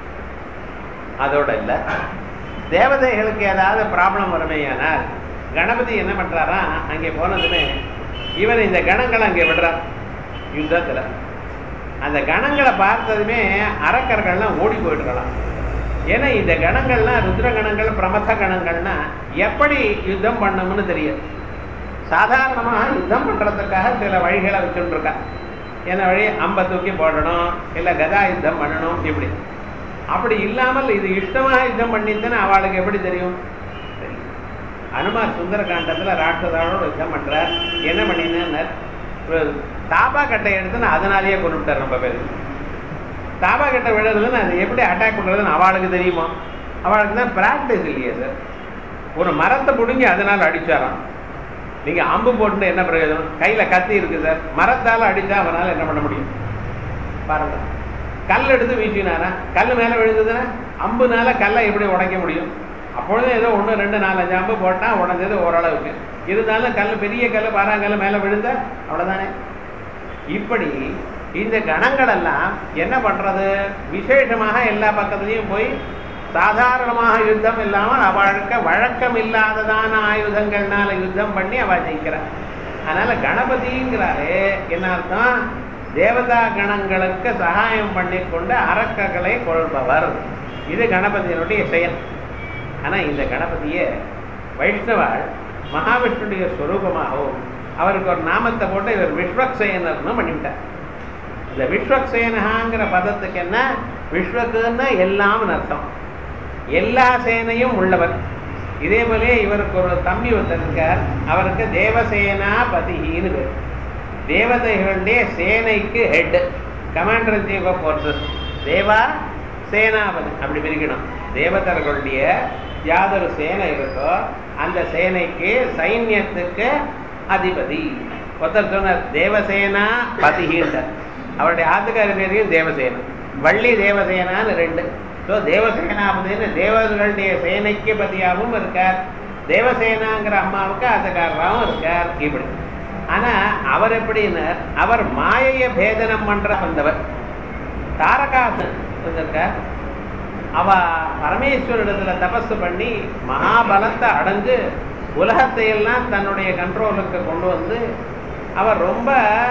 அதோட இல்ல தேவதைகளுக்கு ஏதாவது ப்ராப்ளம் வருமேயானால் கணபதி என்ன பண்றாரா அங்கே போனதுமே இவன் இந்த கணங்களை அங்கே விடுறார் யுத்தத்துல அந்த கணங்களை பார்த்ததுமே அரக்கர்கள்லாம் ஓடி போயிடுறலாம் ஏன்னா இந்த கணங்கள்லாம் ருத்ர கணங்கள் பிரமத கணங்கள்னா எப்படி யுத்தம் பண்ணணும்னு தெரியாது சாதாரணமாக யுத்தம் பண்றதுக்காக சில வழிகளை வச்சுட்டு இருக்கா என்ன வழி அம்ப தூக்கி போடணும் இல்லை கதா யுத்தம் பண்ணணும் இப்படி அப்படி இல்லாமல் இது இஷ்டமாக யுத்தம் பண்ணித்தானே அவளுக்கு எப்படி தெரியும் அனுமார் சுந்தரகாண்டத்துல ராட்சதாவோட யுத்தம் பண்றார் என்ன பண்ணினார் தாபா கட்டை எடுத்து நான் அதனாலேயே கொண்டு விட்டார் ரொம்ப பேர் தாபா கட்டை விழுறதுன்னு அது எப்படி அட்டாக் பண்றதுன்னு அவளுக்கு தெரியுமா அவளுக்கு தான் பிராக்டிஸ் இல்லையே சார் ஒரு மரத்தை பிடுங்கி அதனால அடிச்சாராம் நீங்க அம்பு போட்டு என்ன பிரயோஜனம் கையில கத்தி இருக்கு சார் மரத்தால அடிச்சா அவனால என்ன பண்ண முடியும் பாருங்க கல் எடுத்து வீசினாரா கல் மேல விழுந்ததுன்னா அம்புனால கல்லை எப்படி உடைக்க முடியும் அப்பொழுதும் ஏதோ ஒன்று ரெண்டு நாலஞ்சு அம்பு போட்டா உடஞ்சது ஓரளவுக்கு இருந்தாலும் கல் பெரிய கல் பாறாங்கல்ல மேல விழுந்தா அவ்வளவுதானே இப்படி இந்த கணங்கள் எல்லாம் என்ன பண்றது விசேஷமாக எல்லா பக்கத்துலயும் போய் சாதாரணமாக யுத்தம் இல்லாமல் அவளுக்கு வழக்கம் இல்லாததான ஆயுதங்கள்னால யுத்தம் பண்ணி அவ ஜெயிக்கிறார் அதனால கணபதிங்கிறாரே என்ன அர்த்தம் தேவதா கணங்களுக்கு சகாயம் பண்ணி கொண்டு அரக்கர்களை கொள்பவர் இது கணபதியினுடைய செயல் ஆனா இந்த கணபதியை வைஷ்ணவாள் மகாவிஷ்ணுடைய ஸ்வரூபமாகவும் அவருக்கு ஒரு நாமத்தை போட்டு இவர் விஸ்வக்சேனர்னு பண்ணிவிட்டார் இந்த விஸ்வக்சேனகாங்கிற பதத்துக்கு என்ன விஸ்வக்குன்னா எல்லாம்னு அர்த்தம் எல்லா சேனையும் உள்ளவர் இதே போல இவருக்கு ஒரு தம்பி ஒருத்தர் இருக்கார் அவருக்கு தேவசேனா பதின்னு பேர் தேவதைகளுடைய சேனைக்கு head commander in chief of forces தேவா சேனாபதி அப்படி பிரிக்கணும் தேவதர்களுடைய யாதொரு சேனை இருக்கோ அந்த சேனைக்கு சைன்யத்துக்கு அதிபதி ஒருத்தர் சொன்னார் தேவசேனா பதிகின்றார் அவருடைய ஆத்துக்காரி பேரையும் தேவசேனா வள்ளி தேவசேனான்னு ரெண்டு ஸோ தேவசேனாபதினு தேவர்களுடைய சேனைக்கு பதியாகவும் இருக்கார் தேவசேனாங்கிற அம்மாவுக்கு ஆத்துக்காரராகவும் இருக்கார் இப்படி ஆனா அவர் எப்படின்னு அவர் மாயைய பேதனம் பண்ற வந்தவர் தாரகாசன் இருக்கார் அவ பரமேஸ்வரிடத்துல தபஸ் பண்ணி மகாபலத்தை அடைஞ்சு உலகத்தை எல்லாம் தன்னுடைய கண்ட்ரோலுக்கு கொண்டு வந்து அவர் ரொம்ப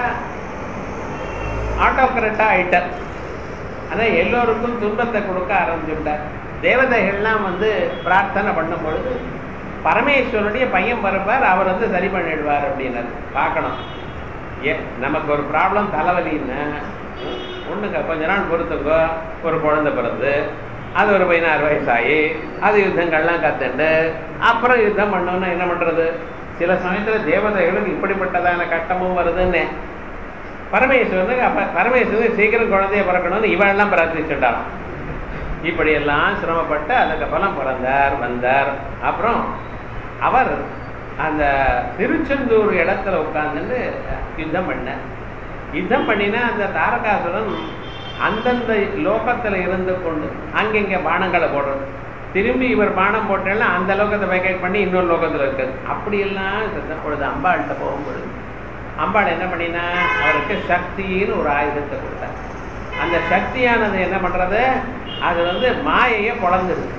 ஆட்டோகிரட்டா ஆயிட்டார் ஆனா எல்லோருக்கும் துன்பத்தை கொடுக்க ஆரம்பிச்சுட்டார் தேவதைகள்லாம் வந்து பிரார்த்தனை பண்ணும் பொழுது பரமேஸ்வரனுடைய பையன் பிறப்பார் அவர் வந்து சரி பண்ணிடுவார் அப்படின்னாரு பார்க்கணும் ஏ நமக்கு ஒரு ப்ராப்ளம் தலைவலின்னா ஒண்ணுங்க கொஞ்ச நாள் பொறுத்துக்கோ ஒரு குழந்தை பிறந்து அது ஒரு பதினாறு வயசாகி அது யுத்தங்கள்லாம் கத்துண்டு அப்புறம் யுத்தம் பண்ணோம்னா என்ன பண்றது சில சமயத்துல தேவதைகளுக்கு இப்படிப்பட்டதான கட்டமும் வருதுன்னு பரமேஸ்வரனுக்கு அப்ப பரமேஸ்வரனுக்கு சீக்கிரம் குழந்தைய பிறக்கணும்னு இவெல்லாம் பிரார்த்திச்சுட்டாராம் இப்படி எல்லாம் சிரமப்பட்டு அதுக்கப்புறம் பிறந்தார் வந்தார் அப்புறம் அவர் அந்த திருச்செந்தூர் இடத்துல உட்கார்ந்துட்டு யுத்தம் பண்ணார் யுத்தம் பண்ணினா அந்த தாரகாசுரன் அந்தந்த லோகத்துல இருந்து கொண்டு அங்கங்க பானங்களை போடுறது திரும்பி இவர் பானம் போட்டேன்னா அந்த லோகத்தை வேக்கேட் பண்ணி இன்னொரு லோகத்துல இருக்குது அப்படியெல்லாம் இருந்த பொழுது அம்பாள்கிட்ட போகும்பொழுது அம்பாள் என்ன பண்ணினா அவருக்கு சக்தின்னு ஒரு ஆயுதத்தை கொடுத்தார் அந்த சக்தியானது என்ன பண்றது அது வந்து மாயையை பொழந்துருக்கு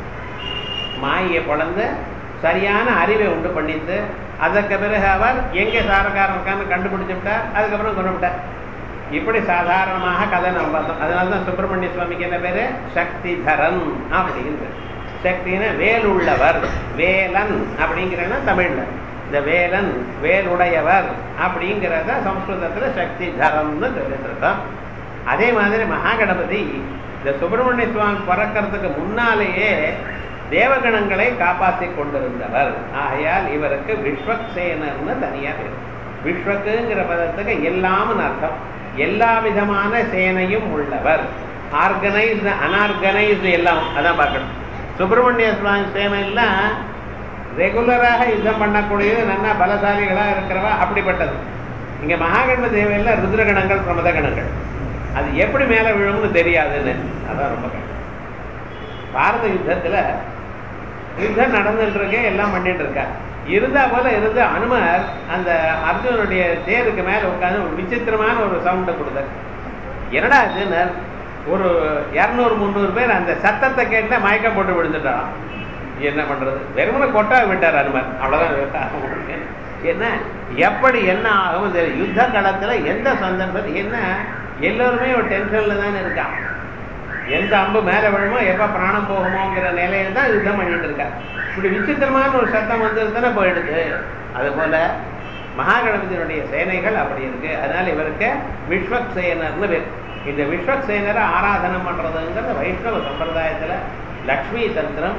மாயையை பொழந்து சரியான அறிவை உண்டு பண்ணிட்டு அதற்கு பிறகு அவர் எங்கே சாரக்காரன் இருக்கான்னு கண்டுபிடிச்சு விட்டார் அதுக்கப்புறம் கொண்டு விட்டார் இப்படி சாதாரணமாக கதை நம்ம பார்த்தோம் அதனால தான் சுப்பிரமணிய சுவாமிக்கு என்ன பேரு சக்திதரன் அப்படின்னு சக்தினா வேலுள்ளவர் வேலன் அப்படிங்கிறனா தமிழ்ல இந்த வேலன் வேலுடையவர் அப்படிங்கிறத சம்ஸ்கிருதத்துல சக்தி தரம்னு சொல்லிட்டு இருக்கோம் அதே மாதிரி மகாகணபதி இந்த சுப்பிரமணிய சுவாமி பிறக்கிறதுக்கு முன்னாலேயே தேவகணங்களை காப்பாற்றி கொண்டிருந்தவர் ஆகையால் இவருக்கு விஸ்வக்சேனர்னு தனியா பேர் விஸ்வக்குங்கிற பதத்துக்கு எல்லாம்னு அர்த்தம் எல்லா விதமான சேனையும் உள்ளவர் ஆர்கனைஸ்டு அன்ஆர்கனைஸ்டு எல்லாம் அதான் பார்க்கணும் சுப்பிரமணிய சுவாமி சேனையெல்லாம் ரெகுலராக யுத்தம் பண்ணக்கூடியது நல்லா பலசாலிகளா இருக்கிறவா அப்படிப்பட்டது இங்க மகாகணபதி தேவையில்ல ருத்ரகணங்கள் பிரமத கணங்கள் அது எப்படி மேல விழும்னு தெரியாதுன்னு அதான் ரொம்ப கஷ்டம் பாரத யுத்தத்துல யுத்தம் நடந்துட்டு இருக்கு எல்லாம் பண்ணிட்டு இருக்கா இருந்தா போல இருந்து அனுமர் அந்த அர்ஜுனுடைய தேருக்கு மேல உட்காந்து ஒரு விசித்திரமான ஒரு சவுண்டை கொடுத்தார் என்னடா இதுன்னு ஒரு இரநூறு முந்நூறு பேர் அந்த சத்தத்தை கேட்டா மயக்கம் போட்டு விழுந்துட்டாராம் என்ன பண்றது வெறுமனை கொட்டா விட்டார் அனுமர் அவ்வளவுதான் என்ன எப்படி என்ன ஆகும் தெரியும் யுத்த களத்துல எந்த சந்தர்ப்பத்தில் என்ன எல்லோருமே ஒரு டென்ஷன்ல தானே இருக்கான் எந்த அம்பு மேல விழுமோ எப்ப பிராணம் போகுமோங்கிற நிலையில தான் யுத்தம் பண்ணிட்டு இருக்கா இப்படி விசித்திரமான ஒரு சத்தம் வந்ததுதானே போயிடுது அது போல மகாகணபதியினுடைய சேனைகள் அப்படி இருக்கு அதனால இவருக்கு விஸ்வக் சேனர்னு பேர் இந்த விஸ்வக் சேனரை ஆராதனை பண்றதுங்கிறது வைஷ்ணவ சம்பிரதாயத்துல லக்ஷ்மி தந்திரம்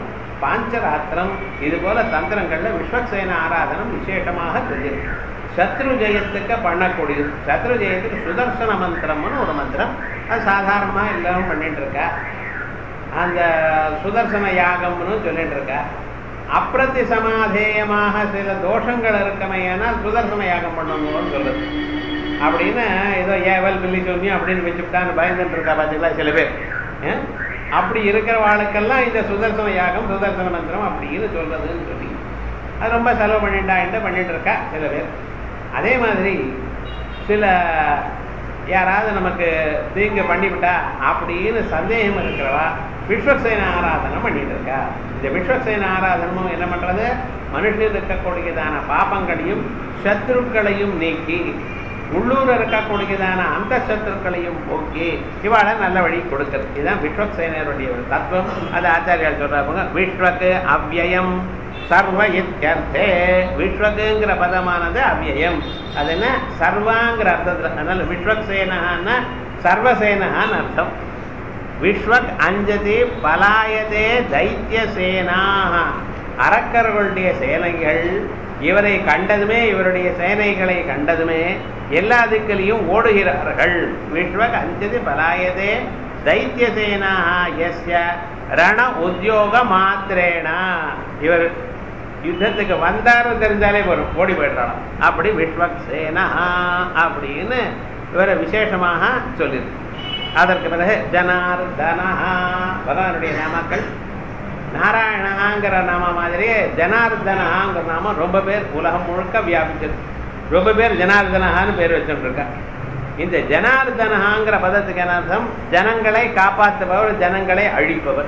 பாஞ்சராத்திரம் இது போல தந்திரங்கள்ல விஸ்வக்சேன ஆராதனம் விசேஷமாக சொல்லியிருக்கு சத்ரு ஜெயத்துக்கு பண்ணக்கூடியது சத்ரு ஜெயத்துக்கு சுதர்சன மந்திரம்னு ஒரு மந்திரம் அது சாதாரணமா எல்லாரும் பண்ணிட்டு இருக்கா அந்த சுதர்சன யாகம்னு சொல்லிட்டு இருக்கா அப்பிரதி சமாதேயமாக சில தோஷங்கள் இருக்கமையானால் சுதர்சன யாகம் பண்ணணும்னு சொல்லுது அப்படின்னு ஏதோ ஏவல் பில்லி சொல்லி அப்படின்னு வச்சுட்டான்னு பயந்துட்டு இருக்கா பார்த்தீங்களா சில பேர் ஏன்? அப்படி இருக்கிற வாழ்க்கெல்லாம் இந்த சுதர்சன யாகம் சுதர்சன மந்திரம் அப்படின்னு சொல்றதுன்னு சொல்லி அது ரொம்ப செலவு பண்ணிட்டான்ட்டு பண்ணிட்டு இருக்கா சில பேர் அதே மாதிரி சில யாராவது நமக்கு தீங்கு பண்ணிவிட்டா அப்படின்னு சந்தேகம் இருக்கிறவா விஸ்வசேன ஆராதனம் பண்ணிட்டு இருக்கா இந்த விஸ்வசேன ஆராதனமும் என்ன பண்றது மனுஷன் இருக்கக்கூடியதான பாபங்களையும் சத்ருக்களையும் நீக்கி உள்ளூர் இருக்கக்கூடியதான அந்த சத்துருக்களையும் போக்கி இவாளை நல்ல வழி கொடுக்கிறது இதுதான் விஸ்வக்சேனருடைய ஒரு தத்துவம் அது ஆச்சாரியால் சொல்றாங்க விஸ்வக்கு அவ்யயம் சர்வ இத்தியர்த்தே விஸ்வக்குங்கிற பதமானது அவ்யயம் அது என்ன சர்வாங்கிற அர்த்தத்தில் அதனால விஸ்வக்சேனான்னா சர்வசேனான்னு அர்த்தம் விஸ்வக் அஞ்சதி பலாயதே தைத்திய சேனா அரக்கர்களுடைய சேனைகள் இவரை கண்டதுமே இவருடைய சேனைகளை கண்டதுமே எல்லா திக்கிலையும் ஓடுகிறார்கள் விஸ்வக் அஞ்சதி பலாயதே தைத்திய சேனா எஸ்ய ரண உத்தியோக மாத்திரேனா இவர் யுத்தத்துக்கு வந்தாரும் தெரிஞ்சாலே வரும் ஓடி போயிடுறாராம் அப்படி விஸ்வக் சேனா அப்படின்னு இவரை விசேஷமாக சொல்லியிருக்கு அதற்கு பிறகு ஜனார்தனா பகவானுடைய நாமாக்கள் நாராயணாங்கிற நாம மாதிரியே ஜனார்தனாங்கிற நாமம் ரொம்ப பேர் உலகம் முழுக்க வியாபிச்சிருக்கு ரொம்ப பேர் ஜனார்தனஹான்னு பேர் வச்சுட்டு இருக்கா இந்த ஜனார்தனஹாங்கிற பதத்துக்கு என்ன அர்த்தம் ஜனங்களை காப்பாற்றுபவர் ஜனங்களை அழிப்பவர்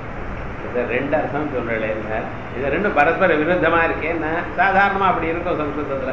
இது ரெண்டு அர்த்தம் சொல்றேன் இது ரெண்டும் பரஸ்பர விருத்தமா இருக்கேன்னா சாதாரணமா அப்படி இருக்கும் சம்ஸ்கிருதத்துல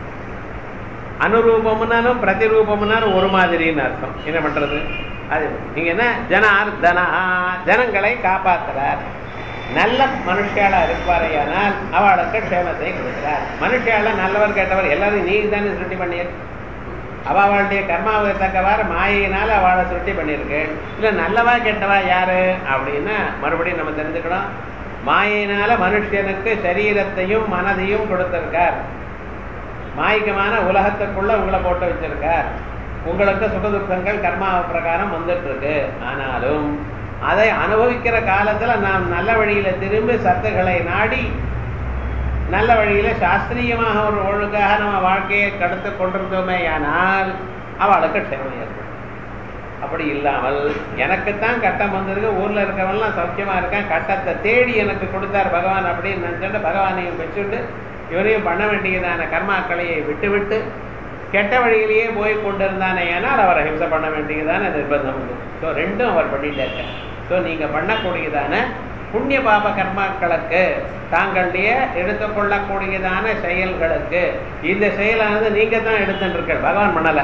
அனுரூபம்னாலும் பிரதிரூபம்னாலும் ஒரு மாதிரின்னு அர்த்தம் என்ன பண்றது அது நீங்க என்ன ஜனார்தனா ஜனங்களை காப்பாத்துறார் நல்ல மனுஷியாளா இருப்பாரையானால் அவளுக்கு க்ஷேமத்தை கொடுக்கிறார் மனுஷியால நல்லவர் கேட்டவர் எல்லாரும் நீ தானே சுருட்டி பண்ணியிரு அவ அவளுடைய கர்மாவை தக்கவாறு மாயினால அவளை சுருட்டி பண்ணியிருக்கு இல்ல நல்லவா கெட்டவா யாரு அப்படின்னா மறுபடியும் நம்ம தெரிஞ்சுக்கணும் மாயினால மனுஷனுக்கு சரீரத்தையும் மனதையும் கொடுத்திருக்கார் மாயிகமான உலகத்துக்குள்ள உங்களை போட்டு வச்சிருக்கார் உங்களுக்கு சுகதுக்கங்கள் கர்மா பிரகாரம் வந்துட்டு இருக்கு ஆனாலும் அதை அனுபவிக்கிற காலத்துல நாம் நல்ல வழியில திரும்பி சத்துக்களை நாடி நல்ல வழியில சாஸ்திரியமாக ஒரு ஒழுங்காக நம்ம வாழ்க்கையை கடத்து கொண்டிருந்தோமே ஆனால் அவளுக்கு க்ஷேமம் ஏற்படும் அப்படி இல்லாமல் எனக்குத்தான் கட்டம் வந்திருக்கு ஊர்ல இருக்கவன்லாம் சௌக்கியமா இருக்கான் கட்டத்தை தேடி எனக்கு கொடுத்தார் பகவான் அப்படின்னு நினைச்சுட்டு பகவானையும் வச்சுட்டு இவரையும் பண்ண வேண்டியதான கர்மாக்களையை விட்டு விட்டு கெட்ட வழியிலேயே போய் கொண்டிருந்தானே ஏனால் அவரை ஹிம்சை பண்ண வேண்டியதான நிர்பந்தம் உண்டு ஸோ ரெண்டும் அவர் பண்ணிட்டாங்க ஸோ நீங்க பண்ணக்கூடியதான புண்ணிய பாப கர்மாக்களுக்கு தாங்களுடைய எடுத்துக்கொள்ளக்கூடியதான செயல்களுக்கு இந்த செயலானது நீங்க தான் எடுத்துட்டு பகவான் பண்ணல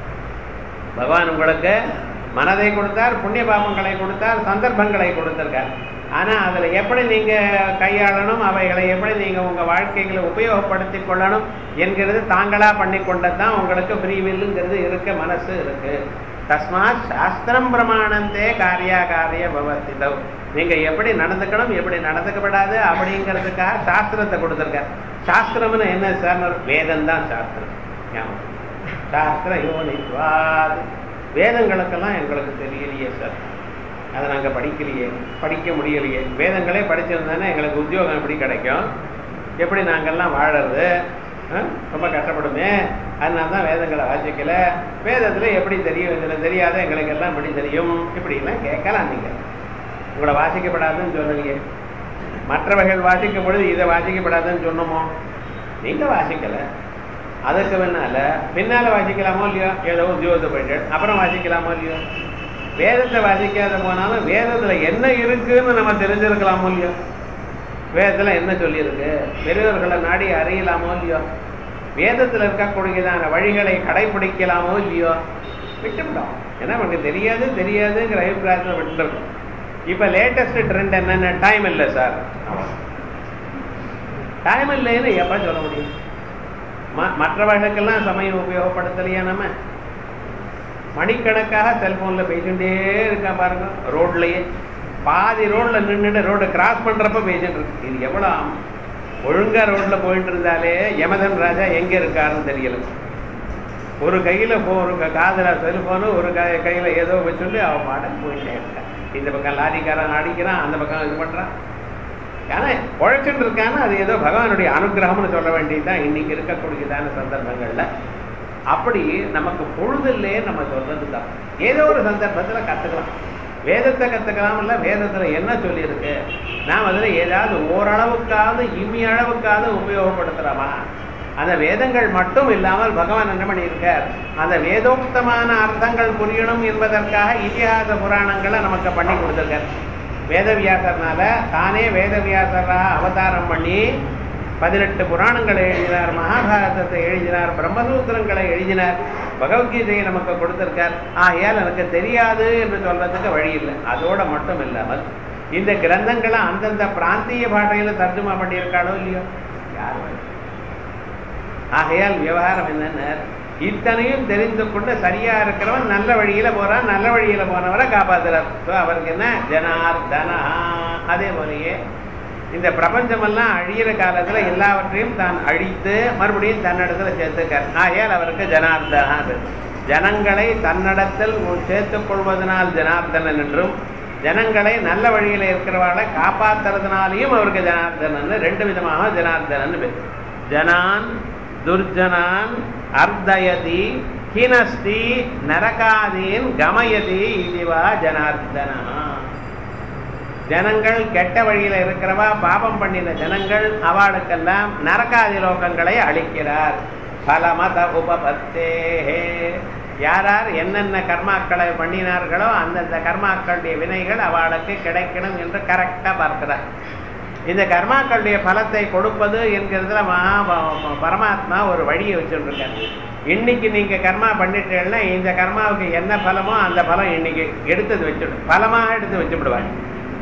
பகவான் உங்களுக்கு மனதை கொடுத்தார் புண்ணிய பாபங்களை கொடுத்தார் சந்தர்ப்பங்களை கொடுத்திருக்கார் ஆனா அதுல எப்படி நீங்க கையாளணும் அவைகளை எப்படி நீங்க உங்க வாழ்க்கைகளை உபயோகப்படுத்திக் கொள்ளணும் என்கிறது தாங்களா பண்ணி கொண்டதுதான் உங்களுக்கு ஃப்ரீவில்லுங்கிறது இருக்க மனசு இருக்கு தஸ்மாத் சாஸ்திரம் பிரமாணந்தே காரியா காரிய பவத்திதவ் நீங்க எப்படி நடந்துக்கணும் எப்படி நடந்துக்கப்படாது அப்படிங்கிறதுக்காக சாஸ்திரத்தை கொடுத்துருக்கார் சாஸ்திரம்னு என்ன சார் வேதம் தான் சாஸ்திரம் ஞாபகம். சாஸ்திர யோனித்வாத் வேதங்களுக்கெல்லாம் எங்களுக்கு தெரியலையே சார் அதை நாங்கள் படிக்கலையே படிக்க முடியலையே வேதங்களே படிச்சிருந்தானே எங்களுக்கு உத்தியோகம் எப்படி கிடைக்கும் எப்படி நாங்கள்லாம் வாழறது ஆ? ரொம்ப கஷ்டப்படுமே அதனால தான் வேதங்களை வாசிக்கல வேதத்தில் எப்படி தெரியும் இதில் தெரியாத எங்களுக்கு எல்லாம் எப்படி தெரியும் இப்படிலாம் கேட்கலாம் நீங்கள் உங்களை வாசிக்கப்படாதுன்னு சொல்லலையே மற்றவர்கள் வாசிக்கும் பொழுது இதை வாசிக்கப்படாதுன்னு சொன்னோமோ நீங்கள் வாசிக்கலை அதுக்கு பின்னால பின்னால வாசிக்கலாமோ இல்லையோ ஏதோ உத்தியோகத்தை போயிட்டு அப்புறம் வாசிக்கலாமோ இல்லையோ வேதத்தை வாசிக்காத போனாலும் வேதத்துல என்ன இருக்குன்னு நம்ம தெரிஞ்சிருக்கலாமோ இல்லையோ வேதத்துல என்ன சொல்லியிருக்கு பெரியவர்களை நாடி அறியலாமோ இல்லையோ வேதத்துல இருக்கக்கூடியதான வழிகளை கடைபிடிக்கலாமோ இல்லையோ விட்டுவிட்டோம் ஏன்னா நமக்கு தெரியாது தெரியாதுங்கிற அபிப்பிராயத்தில் விட்டுருக்கோம் இப்ப லேட்டஸ்ட் ட்ரெண்ட் என்னென்ன டைம் இல்லை சார் டைம் இல்லைன்னு எப்ப சொல்ல முடியும் ம- மற்றவர்களுக்கெல்லாம் சமயம் உபயோகப்படுத்தலையா நம்ம மணிக்கணக்காக செல்போன்ல பேசிட்டே இருக்கா பாருங்க ரோட்லயே பாதி ரோட்ல நின்றுட்டு ரோடு கிராஸ் பண்றப்ப பேசிட்டு இருக்கு இது எவ்வளவு ஒழுங்கா ரோட்ல போயிட்டு இருந்தாலே யமதன் ராஜா எங்க இருக்காருன்னு தெரியல ஒரு கையில போ ஒரு க- காதுல செல்போனு ஒரு கை கையில ஏதோ வச்சுட்டு அவன் பாட போயிட்டே இருக்கான் இந்த பக்கம் லாரிக்காரன் அடிக்கிறான் அந்த பக்கம் இது பண்றான் ஆனா உழைச்சுட்டு இருக்கான்னு அது ஏதோ பகவானுடைய அனுகிரகம்னு சொல்ல வேண்டியதுதான் இன்னைக்கு இருக்கக்கூடியதான சந்தர்ப்பங்கள்ல அப்படி நமக்கு பொழுதில்லே நம்ம சொல்றது தான் ஏதோ ஒரு சந்தர்ப்பத்துல கத்துக்கலாம் வேதத்தை கத்துக்கலாம் இல்ல வேதத்துல என்ன சொல்லியிருக்கு நாம் அதுல ஏதாவது ஓரளவுக்காவது இம்மி அளவுக்காவது உபயோகப்படுத்துறோமா அந்த வேதங்கள் மட்டும் இல்லாமல் பகவான் என்ன பண்ணியிருக்கார் அந்த வேதோக்தமான அர்த்தங்கள் புரியணும் என்பதற்காக இதிகாச புராணங்களை நமக்கு பண்ணி கொடுத்திருக்கார் வேதவியாசர்னால தானே வேதவியாசரா அவதாரம் பண்ணி பதினெட்டு புராணங்களை எழுதினார் மகாபாரதத்தை எழுதினார் பிரம்மசூத்திரங்களை எழுதினார் பகவத்கீதையை நமக்கு கொடுத்திருக்கார் ஆகையால் எனக்கு தெரியாது என்று சொல்றதுக்கு வழி இல்லை அதோட மட்டும் இல்லாமல் இந்த கிரந்தங்களை அந்தந்த பிராந்திய பாஷையில தர்ஜுமா பண்ணியிருக்காளோ இல்லையோ யார் வழி? ஆகையால் விவகாரம் என்னன்னு இத்தனையும் தெரிந்து கொண்டு சரியா இருக்கிறவன் நல்ல வழியில போறான் நல்ல வழியில போனவரை காப்பாத்துறார் So, அவருக்கு என்ன ஜனார்தனா அதே போலயே இந்த பிரபஞ்சமெல்லாம் அழியிற காலத்துல எல்லாவற்றையும் தான் அழித்து மறுபடியும் தன்னிடத்துல சேர்த்துக்கார் ஆகையால் அவருக்கு ஜனார்தனா பேர். ஜனங்களை தன்னிடத்தில் சேர்த்துக் கொள்வதனால் ஜனார்தனன் என்றும் ஜனங்களை நல்ல வழியில இருக்கிறவர்களை காப்பாத்துறதுனாலையும் அவருக்கு ஜனார்தனன் ரெண்டு விதமாக ஜனார்தனன் பேர் ஜனான் துர்ஜனான் அர்த்தயதி ஹினஸ்தி நரகாதீன் கமயதி இதுவா ஜனார்தனா ஜனங்கள் கெட்ட வழியில இருக்கிறவா பாபம் பண்ணின ஜனங்கள் அவளுக்கெல்லாம் நரகாதி லோகங்களை அளிக்கிறார் பலமத உபபத்தே யார் யார் என்னென்ன கர்மாக்களை பண்ணினார்களோ அந்தந்த கர்மாக்களுடைய வினைகள் அவளுக்கு கிடைக்கணும் என்று கரெக்டா பார்க்கிறார் இந்த கர்மாக்களுடைய பலத்தை கொடுப்பது என்கிறதுல மகா ப- பரமாத்மா ஒரு வழியை வச்சுருக்காரு இன்னைக்கு நீங்க கர்மா பண்ணிட்டீங்கன்னா இந்த கர்மாவுக்கு என்ன பலமோ அந்த பலம் இன்னைக்கு எடுத்தது வச்சுடும் பலமாக எடுத்து வச்சு விடுவாங்க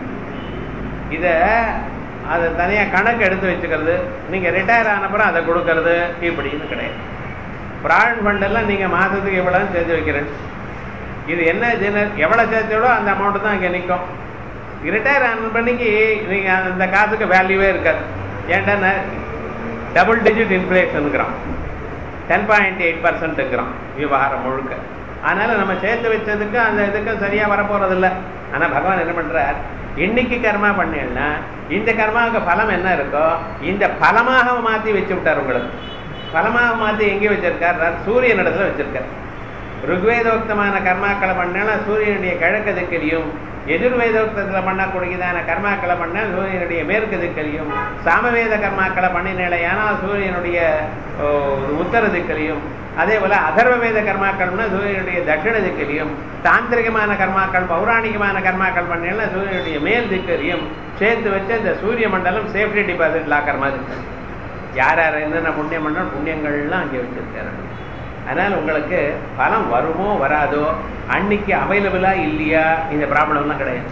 இத அதை தனியா கணக்கு எடுத்து வச்சுக்கிறது நீங்க ரிட்டையர் ஆனப்புறம் அதை கொடுக்கறது இப்படின்னு கிடையாது ப்ராவிடன்ட் ஃபண்ட் எல்லாம் நீங்க மாசத்துக்கு எவ்வளவு சேர்த்து வைக்கிறேன் இது என்ன ஜெனர் எவ்வளவு சேர்த்தோடோ அந்த அமௌண்ட் தான் இங்க நிற்கும் ரிட்டையர் ஆன பண்ணிக்கு நீங்க அந்த காசுக்கு வேல்யூவே இருக்காது ஏன்டா டபுள் டிஜிட் இன்ஃபிளேஷனுங்கிறான் டென் பாயிண்ட் எயிட் பர்சன்ட்டுங்கிறான் விவகாரம் முழுக்க அதனால நம்ம சேர்த்து வச்சதுக்கு அந்த இதுக்கு சரியா வரப்போறது இல்ல ஆனா பகவான் என்ன பண்றார் இன்னைக்கு கர்மா பண்ணீங்கன்னா இந்த கர்மாவுக்கு பலம் என்ன இருக்கோ இந்த பலமாக மாத்தி வச்சு விட்டார் உங்களுக்கு பலமாக மாத்தி எங்கே வச்சிருக்கார் சூரியன் இடத்துல வச்சிருக்கார் ருக்வேதோக்தமான கர்மாக்களை பண்ணா சூரியனுடைய கிழக்கு திக்கிலையும் எதிர்வேதோக்தத்தில் பண்ணக்கூடியதான கர்மாக்களை பண்ணா சூரியனுடைய மேற்கு திக்கிலையும் சாமவேத கர்மாக்களை பண்ணினேலையானால் சூரியனுடைய ஓ, உத்தர திக்கிலையும் அதே போல அதர்வ வேத கர்மாக்கள்னா சூரியனுடைய தட்சிண திக்கிலையும் தாந்திரிகமான கர்மாக்கள் பௌராணிகமான கர்மாக்கள் பண்ணா சூரியனுடைய மேல் திக்கிலையும் சேர்த்து வச்சு இந்த சூரிய மண்டலம் சேஃப்டி டிபாசிட் லாக்கர் மாதிரி யார் யார் என்னென்ன புண்ணியம் பண்ணாலும் புண்ணியங்கள்லாம் அங்கே வச்சிருக்காரு அதனால உங்களுக்கு பலம் வருமோ வராதோ அன்னைக்கு அவைலபிளா இல்லையா இந்த ப்ராப்ளம்லாம் கிடையாது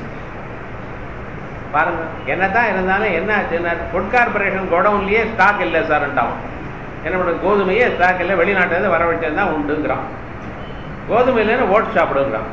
பாருங்க என்னதான் இருந்தாலும் என்ன ஆச்சுன்னா ஃபுட் கார்பரேஷன் கோடவுன்லயே ஸ்டாக் இல்லை சார்ட்டாவும் என்ன பண்ணுறது கோதுமையே ஸ்டாக் இல்லை வெளிநாட்டிலேருந்து வர வச்சது தான் உண்டுங்கிறான் கோதுமை இல்லைன்னு ஓட்டு சாப்பிடுங்கிறான்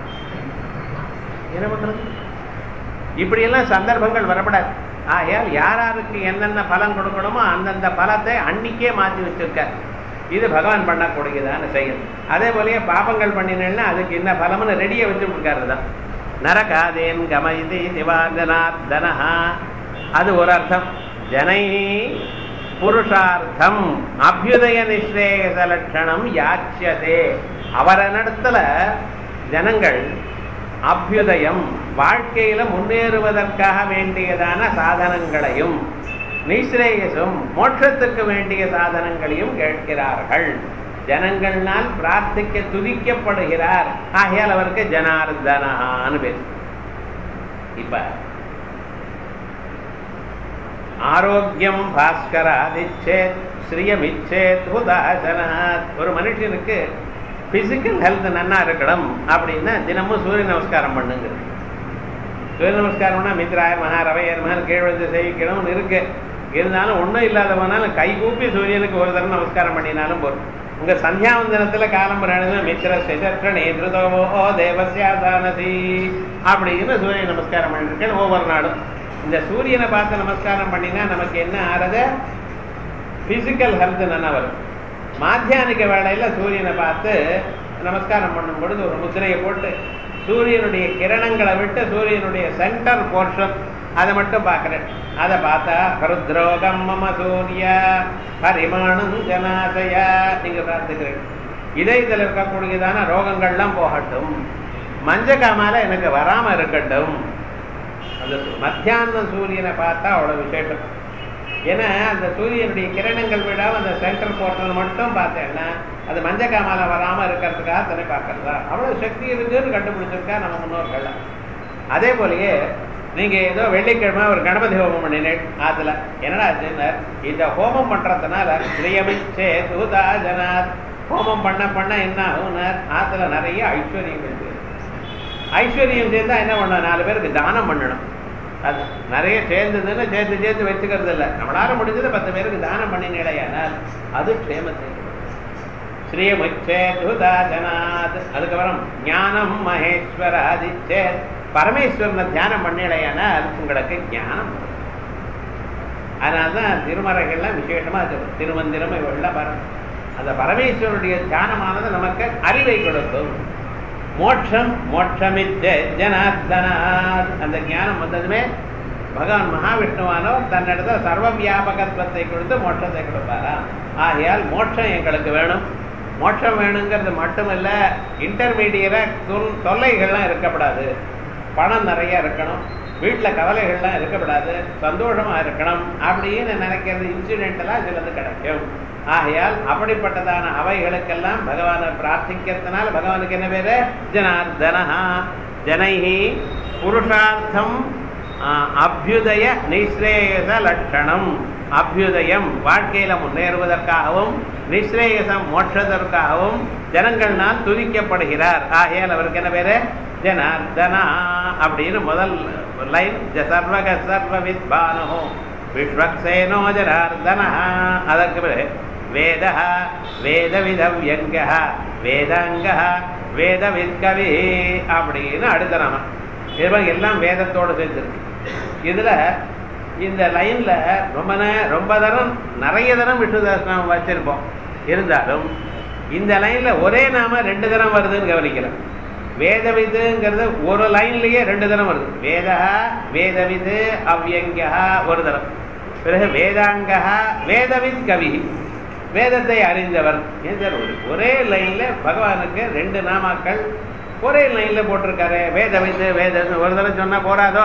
என்ன பண்றது இப்படியெல்லாம் சந்தர்ப்பங்கள் வரப்படாது ஆகையால் யார் யாருக்கு என்னென்ன பலன் கொடுக்கணுமோ அந்தந்த பலத்தை அன்னைக்கே மாற்றி வச்சிருக்கார் இது பகவான் பண்ணக்கூடியதான செயல் அதே போலயே பாபங்கள் பண்ணினேன்னா அதுக்கு என்ன பலம்னு ரெடியை வச்சு கொடுக்காரு தான் நரகாதேன் கமயதி சிவாந்தனார்தனஹா அது ஒரு அர்த்தம் ஜனை புருஷார்த்தம் அபியுதய நிஸ்ரேயச லட்சணம் யாச்சியதே அவரனிடத்துல ஜனங்கள் அபியுதயம் வாழ்க்கையில முன்னேறுவதற்காக வேண்டியதான சாதனங்களையும் நிஸ்ரேயசும் மோட்சத்துக்கு வேண்டிய சாதனங்களையும் கேட்கிறார்கள் ஜனங்கள்னால் பிரார்த்திக்க துதிக்கப்படுகிறார் ஆகையால் அவருக்கு ஜனார்தனான்னு பேர் இப்ப ஆரோக்கியம் பாஸ்கராதிச்சேத் ஸ்ரீயமிச்சேத் உதாசனாத் ஒரு மனுஷனுக்கு பிசிக்கல் ஹெல்த் நன்னா இருக்கணும் அப்படின்னா தினமும் சூரிய நமஸ்காரம் பண்ணுங்க சூரிய நமஸ்காரம்னா மித்ராயர் மகா ரவையர் மகன் கீழ்வந்து சேவிக்கணும்னு இருக்கு இருந்தாலும் ஒன்றும் இல்லாதவனாலும் கை கூப்பி சூரியனுக்கு ஒரு தடவை நமஸ்காரம் பண்ணினாலும் போதும் உங்க சந்தியாவந்தனத்துல காலம்புராணத்துல மித்திர சிதற்றணி திருதோவோ தேவசியாதானதி அப்படின்னு சூரிய நமஸ்காரம் பண்ணிருக்கேன் ஒவ்வொரு நாளும் இந்த சூரியனை பார்த்து நமஸ்காரம் பண்ணினா நமக்கு என்ன ஆறது பிசிக்கல் ஹெல்த் நல்லா வரும் மாத்தியானிக்க வேளையில சூரியனை பார்த்து நமஸ்காரம் பண்ணும் பொழுது ஒரு முத்திரையை போட்டு சூரியனுடைய கிரணங்களை விட்டு சூரியனுடைய சென்டர் போர்ஷன் அதை மட்டும் பார்க்கிறேன் அதை பார்த்தா ஹருத்ரோகம் மம சூரிய பரிமாணம் ஜனாதயா நீங்க பார்த்துக்கிறேன் இதயத்தில் இருக்கக்கூடியதான ரோகங்கள்லாம் போகட்டும் மஞ்ச காமால எனக்கு வராம இருக்கட்டும் அந்த மத்தியான சூரியனை பார்த்தா அவ்வளவு விசேஷம் ஏன்னா அந்த சூரியனுடைய கிரணங்கள் விடாம அந்த சென்ட்ரல் போர்ஷன் மட்டும் பார்த்தேன்னா அது மஞ்ச காமால வராம இருக்கிறதுக்காக தானே பார்க்கறதா அவ்வளவு சக்தி இருக்குன்னு கண்டுபிடிச்சிருக்கா நம்ம முன்னோர்கள் அதே போலயே நீங்க ஏதோ வெள்ளிக்கிழமை ஒரு கணபதி ஹோமம் பண்ணினேன் ஆத்துல என்னடா ஆச்சுன்னா இந்த ஹோமம் பண்றதுனால பிரியமிச்சே தூதா ஜனாத் ஹோமம் பண்ண பண்ண என்ன ஆகும்னா ஆத்துல நிறைய ஐஸ்வர்யம் இருக்கு ஐஸ்வர்யம் சேர்ந்தா என்ன பண்ணணும் நாலு பேருக்கு தானம் பண்ணணும் அது நிறைய சேர்ந்ததுன்னு சேர்த்து சேர்த்து வச்சுக்கிறது இல்லை நம்மளால முடிஞ்சது பத்து பேருக்கு தானம் பண்ணினேடையானால் அது க்ஷேமத்தை ஸ்ரீமுச்சேதுதாஜனாத் அதுக்கப்புறம் ஞானம் மகேஸ்வராதிச்சே பரமேஸ்வரனை தியானம் பண்ணிடையானால் உங்களுக்கு ஞானம் வரும். அதனால்தான் திருமறைகள்லாம் விசேஷமா இருக்கு திருமந்திரம் இவெல்லாம் வரும் அந்த பரமேஸ்வருடைய தியானமானது நமக்கு அறிவை கொடுக்கும் மோட்சம் மோட்சமிச்ச ஜனார்தனாத் அந்த ஞானம் வந்ததுமே பகவான் மகாவிஷ்ணுவானோ தன்னிடத்துல சர்வ வியாபகத்துவத்தை கொடுத்து மோட்சத்தை கொடுப்பாரா ஆகையால் மோட்சம் எங்களுக்கு வேணும் மோட்சம் வேணுங்கிறது மட்டுமல்ல இன்டர்மீடியரா தொல் தொல்லைகள்லாம் இருக்கக்கூடாது பணம் நிறைய இருக்கணும் வீட்டில் கவலைகள்லாம் இருக்கக்கூடாது சந்தோஷமா இருக்கணும் அப்படின்னு நினைக்கிறது இன்சிடென்டெல்லாம் சிலது கிடைக்கும் ஆகையால் அப்படிப்பட்டதான அவைகளுக்கெல்லாம் பகவானை பிரார்த்திக்கிறதுனால பகவானுக்கு என்ன பேரு ஜனார்தனஹா ஜனைஹி புருஷார்த்தம் ஆஹ், அபியுதய நிஸ்ரேயச லட்சணம் அபியுதயம் வாழ்க்கையில முன்னேறுவதற்காகவும் நிஸ்ரேயசம் மோட்சத்திற்காகவும் ஜனங்கள்னால் துதிக்கப்படுகிறார் ஆகையால் அவருக்கு என்ன பேரு ஜனார்தனா அப்படின்னு முதல் லைன் சர்வக சர்வ வித்வானோ விஸ்வக்சேனோ ஜனார்தனா அதற்கு பிறகு வேத வேதவிதவ்யங்க வேதாங்க வேதவித்கவி அப்படின்னு அடுத்த நாம இது எல்லாம் வேதத்தோடு சேர்ந்துருக்கு இதுல இந்த லைன்ல ரொம்ப நே- ரொம்ப தரம் நிறைய தரம் விஷ்ணுதாசனம் வச்சிருப்போம் இருந்தாலும் இந்த லைன்ல ஒரே நாம ரெண்டு தரம் வருதுன்னு கவனிக்கலாம் வேதவிதுங்கிறது ஒரு லைன்லயே ரெண்டு தரம் வருது வேதா வேதவிது அவ்யங்கா ஒரு தரம் பிறகு வேதாங்கா வேதவித் கவி வேதத்தை அறிந்தவர் ஏன் சார் ஒரு- ஒரே லைன்ல பகவானுக்கு ரெண்டு நாமாக்கள் ஒரே லைன்ல போட்டிருக்காரு வேதவித்து வேத ஒரு தடவை சொன்னா போறாதோ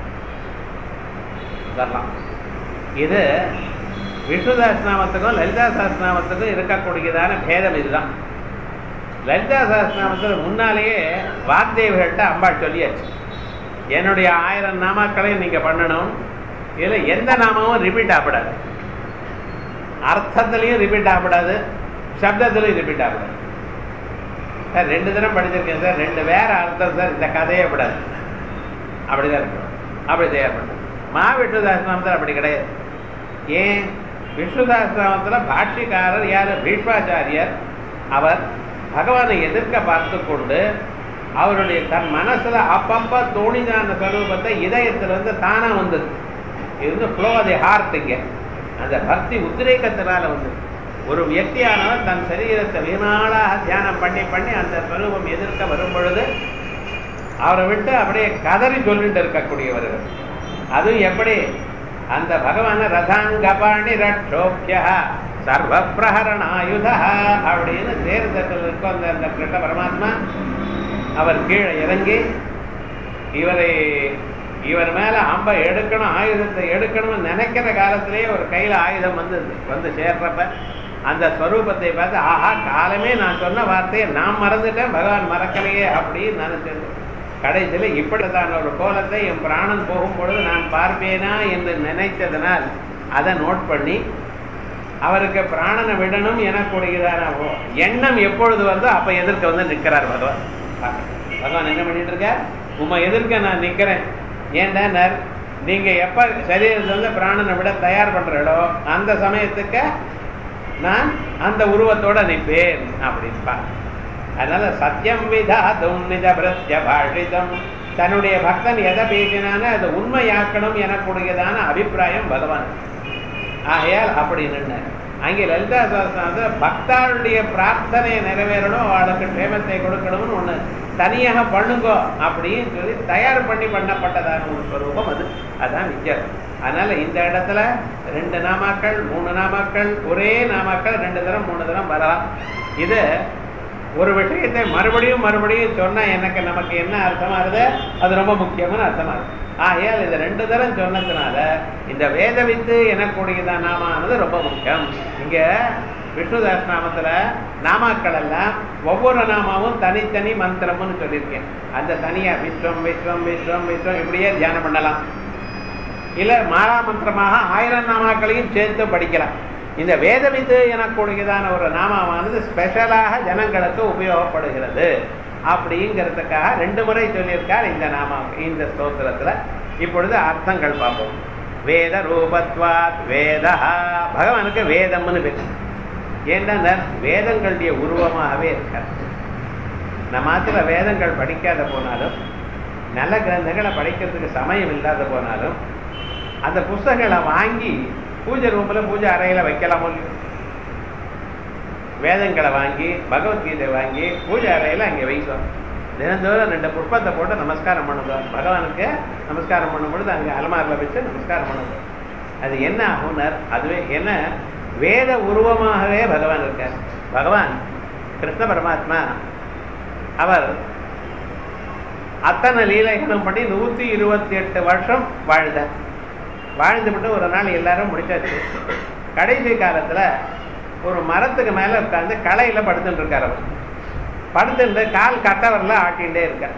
வரலாம் இது விஷ்ணுதாஸ் நாமத்துக்கும் லலிதா சஹஸ்ரநாமத்துக்கும் இருக்கக்கூடியதான பேதம் இதுதான் லலிதா சஹஸ்ரநாமத்தில் முன்னாலேயே வாக்தேவிகள்கிட்ட அம்பாள் சொல்லியாச்சு என்னுடைய ஆயிரம் நாமாக்களையும் நீங்க பண்ணணும் இதுல எந்த நாமமும் ரிப்பீட் ஆகப்படாது அர்த்தத்திலையும் ரிப்பீட் ஆகப்படாது சப்தத்திலையும் ரிப்பீட் ஆகப்படாது சார் ரெண்டு தினம் படிச்சிருக்கேன் சார் ரெண்டு வேற அர்த்தம் சார் இந்த கதையே விடாது அப்படிதான் இருக்கும் அப்படி தயார்படும் மகாவிஷ்ணுதாசனாமத்தில் அப்படி கிடையாது ஏன் விஷ்ணுதாசனாமத்தில் பாஷ்யக்காரர் யார் பீஷ்மாச்சாரியர் அவர் பகவானை எதிர்க்க பார்த்து கொண்டு அவருடைய தன் மனசுல அப்பப்ப தோணிதான ஸ்வரூபத்தை இதயத்திலிருந்து தானா வந்தது இது வந்து ஃப்ளோ தி ஹார்ட் இங்க அந்த பக்தி உத்ரேகத்தினால வந்தது ஒரு வியக்தியானவர் தன் சரீரத்தை வீணாளாக தியானம் பண்ணி பண்ணி அந்த ஸ்வரூபம் எதிர்க்க வரும் பொழுது அவரை விட்டு அப்படியே கதறி சொல்லிட்டு இருக்கக்கூடியவர்கள் அதுவும் எப்படி அந்த பகவான ரதாங்கபாணி ரட்சோக்கிய சர்வ பிரகரணாயுத அப்படின்னு தேர்தல் இருக்கும் அந்த அந்த கிருஷ்ண பரமாத்மா அவர் கீழே இறங்கி இவரை இவர் மேல அம்பை எடுக்கணும் ஆயுதத்தை எடுக்கணும்னு நினைக்கிற காலத்திலேயே ஒரு கையில ஆயுதம் வந்து வந்து சேர்றப்ப அந்த ஸ்வரூபத்தை பார்த்து ஆஹா காலமே நான் சொன்ன வார்த்தையை நான் மறந்துட்டேன் பகவான் மறக்கலையே அப்படின்னு நினைச்சது கடைசியில இப்படித்தான் ஒரு கோலத்தை என் பிராணன் போகும் பொழுது நான் பார்ப்பேனா என்று நினைத்ததனால் அதை நோட் பண்ணி அவருக்கு பிராணனை விடணும் எனக்கூடியதான ஓ- எண்ணம் எப்பொழுது வந்தோ அப்ப எதிர்க்க வந்து நிற்கிறார் பகவான் பகவான் என்ன பண்ணிட்டு இருக்க உம்மை எதிர்க்க நான் நிக்கிறேன் ஏன்டா நீங்க எப்ப சரீரத்துல இருந்து பிராணனை விட தயார் பண்றீங்களோ அந்த சமயத்துக்கு நான் அந்த உருவத்தோட நிற்பேன் அப்படின்பா அதனால சத்தியம் விதாதும் நிஜ பிரத்ய பாஷிதம் தன்னுடைய பக்தன் எதை பேசினானோ அதை உண்மையாக்கணும் எனக்கூடியதான அபிப்பிராயம் பகவான் ஆகையால் அப்படி நின்ன அங்கே லலிதா சாஸ்திரம் பக்தாளுடைய பிரார்த்தனை நிறைவேறணும் அவளுக்கு க்ஷேமத்தை கொடுக்கணும்னு ஒண்ணு தனியாக பண்ணுங்கோ அப்படின்னு சொல்லி தயார் பண்ணி பண்ணப்பட்டதான ஒரு ஸ்வரூபம் அது அதான் வித்தியாசம் அதனால இந்த இடத்துல ரெண்டு நாமாக்கள் மூணு நாமாக்கள் ஒரே நாமாக்கள் ரெண்டு தரம் மூணு தரம் வரலாம் இது ஒரு விஷயத்தை மறுபடியும் மறுபடியும் சொன்னா எனக்கு நமக்கு என்ன அர்த்தமா இருது அது ரொம்ப முக்கியமான அர்த்தமா இருக்கு ஆகையால் இது ரெண்டு தரம் சொன்னதுனால இந்த வேத வித்து எனக்கூடியதான் நாமானது ரொம்ப முக்கியம் இங்க விஷ்ணுதாஸ் நாமத்துல நாமாக்கள் எல்லாம் ஒவ்வொரு நாமாவும் தனித்தனி மந்திரம்னு சொல்லியிருக்கேன் அந்த தனியா விஸ்வம் விஸ்வம் விஸ்வம் விஸ்வம் இப்படியே தியானம் பண்ணலாம் இல்ல மாலா மந்திரமாக ஆயிரம் நாமாக்களையும் சேர்த்து படிக்கலாம் இந்த வேதவித்து எனக்கூடியதான ஒரு நாமாவானது ஸ்பெஷலாக ஜனங்களுக்கு உபயோகப்படுகிறது அப்படிங்கிறதுக்காக ரெண்டு முறை சொல்லியிருக்கார் இந்த நாமா இந்த ஸ்தோத்திரத்துல இப்பொழுது அர்த்தங்கள் பார்ப்போம் வேத ரூபத்வாத் வேதா பகவானுக்கு வேதம்னு பேர் ஏன்னா வேதங்களுடைய உருவமாகவே இருக்கார் நம்ம மாத்திர வேதங்கள் படிக்காத போனாலும் நல்ல கிரந்தங்களை படிக்கிறதுக்கு சமயம் இல்லாத போனாலும் அந்த புஸ்தகங்களை வாங்கி பூஜை ரூம்ல பூஜை அறையில வைக்கலாமோ இல்லையோ வேதங்களை வாங்கி பகவத்கீதை வாங்கி பூஜை அறையில அங்கே வைக்கும் தினந்தோறும் ரெண்டு புஷ்பத்தை போட்டு நமஸ்காரம் பண்ணுங்க பகவானுக்கு நமஸ்காரம் பண்ணும் பொழுது அங்கே அலமாரில் வச்சு நமஸ்காரம் பண்ணுங்க அது என்ன ஆகுனர் அதுவே என்ன வேத உருவமாகவே பகவான் இருக்கார் பகவான் கிருஷ்ண பரமாத்மா அவர் அத்தனை லீலைகளும் பண்ணி நூத்தி இருபத்தி எட்டு வருஷம் வாழ்ந்தார் வாழ்ந்துவிட்டு ஒரு நாள் எல்லாரும் முடிச்சாச்சு கடைசி காலத்துல ஒரு மரத்துக்கு மேல உட்கார்ந்து களையில படுத்துட்டு இருக்கார் அவர் படுத்துட்டு கால் கட்டவரில் ஆட்டிகிட்டே இருக்கார்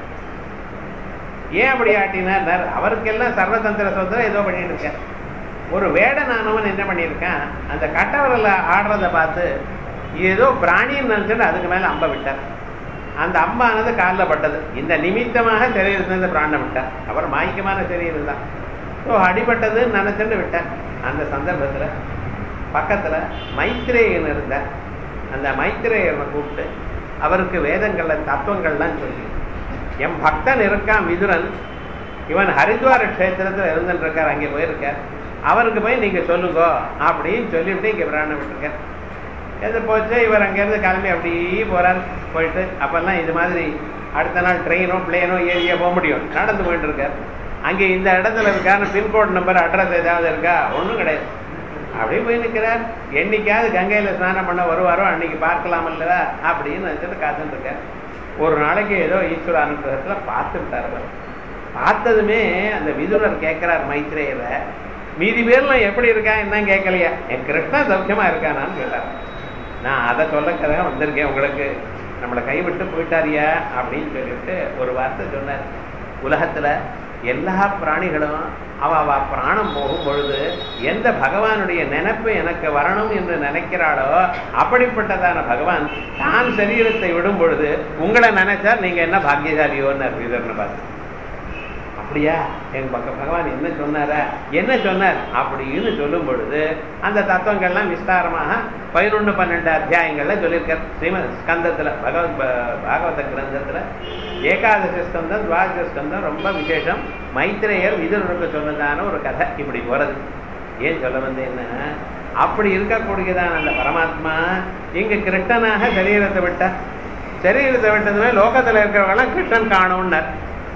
ஏன் அப்படி ஆட்டினார் அவருக்கெல்லாம் சர்வதந்திர சுதந்திரம் ஏதோ பண்ணிட்டு இருக்கார் ஒரு வேடனானவன் என்ன பண்ணியிருக்கான் அந்த கட்டவரில் ஆடுறத பார்த்து ஏதோ பிராணின்னு நினைச்சுட்டு அதுக்கு மேல அம்ப விட்டார் அந்த அம்பானது காலில் பட்டது இந்த நிமித்தமாக சரீரத்திலிருந்து பிராணம் விட்டார் அவர் மாய்க்கமான சரீரம் தான் ஸோ அடிபட்டதுன்னு நினைச்சுட்டு விட்டார் அந்த சந்தர்ப்பத்தில் பக்கத்தில் மைத்ரேயன் இருந்தார் அந்த மைத்ரேயனை கூப்பிட்டு அவருக்கு வேதங்கள்ல தத்துவங்கள்லாம் சொல்லி என் பக்தன் இருக்கான் விதுரன் இவன் ஹரித்வார கஷேத்திரத்தில் இருந்துட்டு இருக்கார் அங்கே போயிருக்கார் அவருக்கு போய் நீங்க சொல்லுங்க அப்படின்னு சொல்லிவிட்டு இங்கே பிராணம் விட்டுருக்கார் எது போச்சு இவர் அங்கேருந்து கிளம்பி அப்படியே போறார் போயிட்டு அப்பெல்லாம் இது மாதிரி அடுத்த நாள் ட்ரெயினோ பிளேனோ ஏரியா போக முடியும் நடந்து போயிட்டு இருக்கார் அங்கே இந்த இடத்துல இருக்கான பின்கோட் நம்பர் அட்ரஸ் ஏதாவது இருக்கா ஒன்றும் கிடையாது அப்படியே போய் நிற்கிறார் என்னைக்காவது கங்கையில ஸ்நானம் பண்ண வருவாரோ அன்னைக்கு பார்க்கலாம் இல்லவா அப்படின்னு நினைச்சிட்டு காத்துட்டு இருக்கார் ஒரு நாளைக்கு ஏதோ ஈஸ்வர அனுகிரகத்துல பார்த்துட்டார் அவர் பார்த்ததுமே அந்த விதுரர் கேட்கிறார் மைத்ரேயரை மீதி பேர்லாம் எப்படி இருக்கா என்ன கேட்கலையா என் கிருஷ்ணா சௌக்கியமா இருக்கானான்னு கேட்டார் நான் அதை சொல்லக்கதாக வந்திருக்கேன் உங்களுக்கு நம்மளை கைவிட்டு போயிட்டாரியா அப்படின்னு சொல்லிட்டு ஒரு வார்த்தை சொன்னார் உலகத்துல எல்லா பிராணிகளும் அவ அவ பிராணம் போகும் பொழுது எந்த பகவானுடைய நினைப்பு எனக்கு வரணும் என்று நினைக்கிறாளோ அப்படிப்பட்டதான பகவான் தான் சரீரத்தை விடும் பொழுது உங்களை நினைச்சா நீங்க என்ன பாக்கியசாலியோன்னு விதர்னு பார்த்து அப்படியா எங்க பக்க பகவான் என்ன சொன்னாரா என்ன சொன்னார் அப்படின்னு சொல்லும் பொழுது அந்த தத்துவங்கள்லாம் விஸ்தாரமாக பதினொன்று பன்னெண்டு அத்தியாயங்கள்ல சொல்லியிருக்கார் ஸ்ரீமத் ஸ்கந்தத்துல பகவத் பாகவத கிரந்தத்துல ஏகாதசி ஸ்கந்தம் துவாதச ஸ்கந்தம் ரொம்ப விசேஷம் மைத்திரேயர் விதுரனுக்கு சொன்னதான ஒரு கதை இப்படி போறது ஏன் சொல்ல வந்தேன்னா அப்படி இருக்கக்கூடியதான அந்த பரமாத்மா இங்க கிருஷ்ணனாக சரீரத்தை விட்டார் சரீரத்தை விட்டதுமே லோகத்துல இருக்கிறவங்களாம் கிருஷ்ணன் காணும்னார்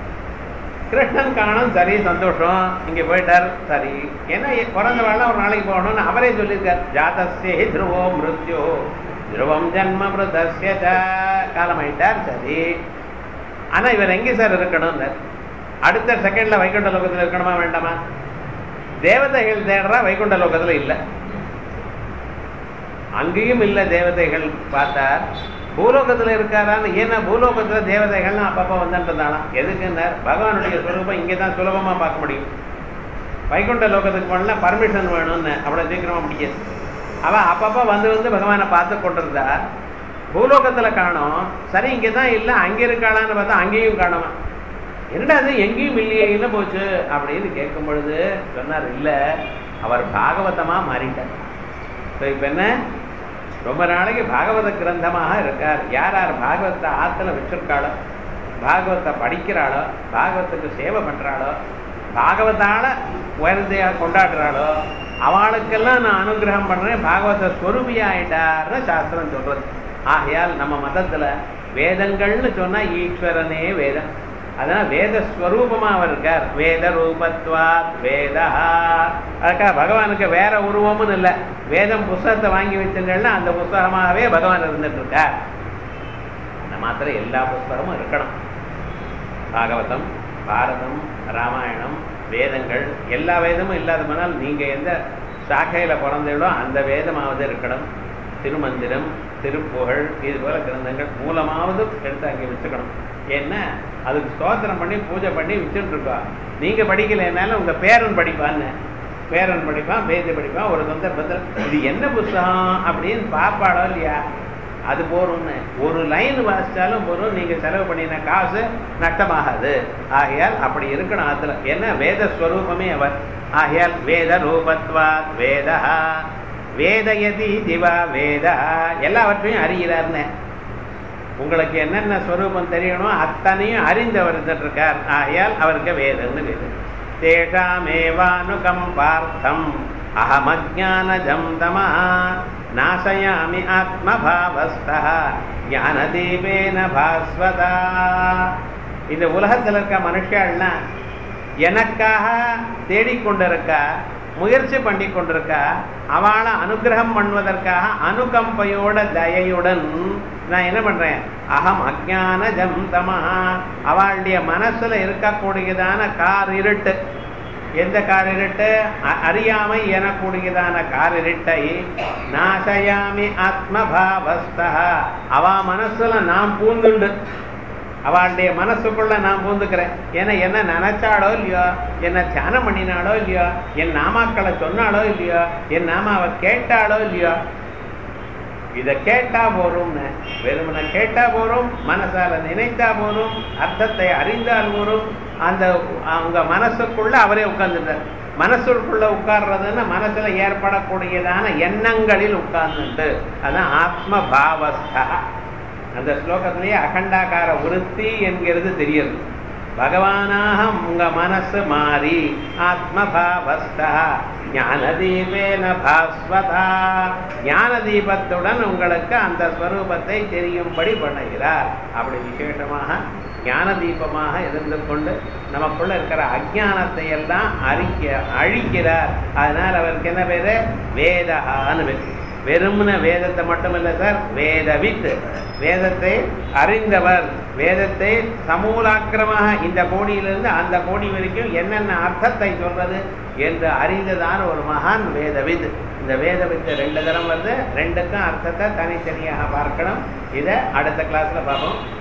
கிருஷ்ணன் காணும் சரி சந்தோஷம் இங்க போயிட்டார் சரி ஏன்னா பிறந்த வேலை ஒரு நாளைக்கு போகணும்னு அவரே சொல்லியிருக்கார் ஜாதஸ்யே துருவோ மிருத்யோ துருவம் ஜன்ம மிருதஸ்ய காலமாயிட்டார் சரி ஆனா இவர் எங்கே சார் இருக்கணும் அடுத்த செகண்ட்ல வைகுண்ட லோகத்துல இருக்கணுமா வேண்டாமா தேவதைகள் தேடுறா வைகுண்ட லோகத்துல இல்ல அங்கேயும் இல்ல தேவதைகள் பார்த்தார் பூலோகத்துல இருக்காரான்னு ஏன்னா பூலோகத்துல தேவதைகள்லாம் அப்பப்ப வந்துன்றதாலாம் எதுக்குன்னா பகவானுடைய சுரூபம் இங்கதான் சுலபமா பார்க்க முடியும் வைகுண்ட லோகத்துக்கு போனா பர்மிஷன் வேணும்னு அவ்வளவு சீக்கிரமா முடியாது அவ அப்பப்ப வந்து வந்து பகவானை பார்த்து கொண்டிருந்தா பூலோகத்துல காணும் சரி இங்கதான் இல்ல அங்க இருக்காளான்னு பார்த்தா அங்கேயும் காணுமா என்னடா அது எங்கேயும் இல்லையே என்ன போச்சு அப்படின்னு கேட்கும் பொழுது சொன்னார் இல்ல அவர் பாகவதமா மாறிட்டார் இப்ப என்ன ரொம்ப நாளைக்கு பாகவத கிரந்தமாக இருக்கார் யார் யார் பாகவத்தை ஆத்துல வச்சிருக்காளோ பாகவத்தை படிக்கிறாளோ பாகவத்துக்கு சேவை பண்றாளோ பாகவத்தால உயர்ந்தையா கொண்டாடுறாளோ அவளுக்கெல்லாம் நான் அனுகிரகம் பண்றேன் பாகவத ஸ்வரூபியா ஆயிட்டார்னு சாஸ்திரம் சொல்றது ஆகையால் நம்ம மதத்துல வேதங்கள்னு சொன்னா ஈஸ்வரனே வேதம் அதான் வேத ஸ்வரூபமா அவர் இருக்கார் வேத ரூபத்வாத் வேதா அதுக்கா பகவானுக்கு வேற உருவமும் இல்லை வேதம் புஸ்தகத்தை வாங்கி வச்சுங்கன்னா அந்த புஸ்தகமாகவே பகவான் இருந்துட்டு இருக்கார் அந்த மாத்திரம் எல்லா புஸ்தகமும் இருக்கணும் பாகவதம் பாரதம் ராமாயணம் வேதங்கள் எல்லா வேதமும் இல்லாத போனால் நீங்க எந்த சாக்கையில பிறந்தீங்களோ அந்த வேதமாவது இருக்கணும் திருமந்திரம் திருப்புகழ் இது போல கிரந்தங்கள் மூலமாவது எடுத்து அங்கே வச்சுக்கணும் ஏன்னா அதுக்கு ஸ்தோத்திரம் பண்ணி பூஜை பண்ணி வச்சுட்டு இருக்கோம் நீங்க படிக்கலைன்னாலும் உங்க பேரன் படிப்பான்னு பேரன் படிப்பான் பேதி படிப்பான் ஒரு சந்தர்ப்பத்தில் இது என்ன புஸ்தகம் அப்படின்னு பாப்பாளோ இல்லையா அது போறோம்னு ஒரு லைன் வாசிச்சாலும் போறோம் நீங்க செலவு பண்ணின காசு நஷ்டமாகாது ஆகையால் அப்படி இருக்கணும் அதுல என்ன வேத ஸ்வரூபமே அவர் ஆகையால் வேத ரூபத்வாத் வேதா வேதயதி திவா வேதா எல்லாவற்றையும் அறிகிறார்னு உங்களுக்கு என்னென்ன ஸ்வரூபம் தெரியணும் அத்தனையும் அறிந்தவர் இருக்கார் ஆகையால் அவருக்கு வேதம்னு வேது தேஷாமேவானுகம் பார்த்தம் அகமஜானஜம் தமா நாசயாமி ஆத்மபாவஸ்தா ஞானதீபேன பாஸ்வதா இந்த உலகத்தில் இருக்க மனுஷாள்னா எனக்காக தேடிக்கொண்டிருக்கா முயற்சி பண்ணி கொண்டிருக்கா அவளை அனுகிரகம் பண்ணுவதற்காக அனுகம்பையோட தயையுடன் நான் என்ன பண்றேன் அகம் அஜான ஜம் தமஹா அவளுடைய மனசுல இருக்கக்கூடியதான கார் இருட்டு எந்த கார் இருட்டு அறியாமை எனக்கூடியதான கார் இருட்டை நாசயாமி ஆத்மபாவஸ்தா அவ மனசுல நான் பூந்துண்டு அவளுடைய மனசுக்குள்ள நான் பூந்துக்கிறேன் ஏன்னா என்ன நினைச்சாளோ இல்லையோ என்ன தியானம் பண்ணினாலோ இல்லையோ என் நாமாக்களை சொன்னாலோ இல்லையோ என் நாம அவ கேட்டாளோ இல்லையோ இத கேட்டா போறோம்னு வெறுமனை கேட்டா போறோம் மனசால நினைத்தா போறோம் அர்த்தத்தை அறிந்தால் போறோம் அந்த அவங்க மனசுக்குள்ள அவரே உட்கார்ந்துட்டார் மனசுக்குள்ள உட்கார்றதுன்னா மனசுல ஏற்படக்கூடியதான எண்ணங்களில் உட்கார்ந்துட்டு அதான் ஆத்ம பாவஸ்தா அந்த ஸ்லோகத்திலேயே அகண்டாகார விருத்தி என்கிறது தெரியுது பகவானாக உங்க மனசு மாறி ஆத்மபாவஸ்தா ஞானதீபேன பாஸ்வதா ஞான தீபத்துடன் உங்களுக்கு அந்த ஸ்வரூபத்தை தெரியும்படி பண்ணுகிறார் அப்படி விசேஷமாக ஞான தீபமாக இருந்து கொண்டு நமக்குள்ள இருக்கிற அஜானத்தை எல்லாம் அழிக்க அழிக்கிறார் அதனால் அவருக்கு என்ன பேரு வேதகான்னு பேரு வெறுமன வேதத்தை மட்டும் இல்லை சார் வேதவித் வேதத்தை அறிந்தவர் வேதத்தை சமூலாக்கிரமாக இந்த கோடியிலிருந்து அந்த கோடி வரைக்கும் என்னென்ன அர்த்தத்தை சொல்றது என்று அறிந்ததான ஒரு மகான் வேதவித் இந்த வேதவித்து ரெண்டு தரம் வந்து ரெண்டுக்கும் அர்த்தத்தை தனித்தனியாக பார்க்கணும் இதை அடுத்த கிளாஸ்ல பார்ப்போம்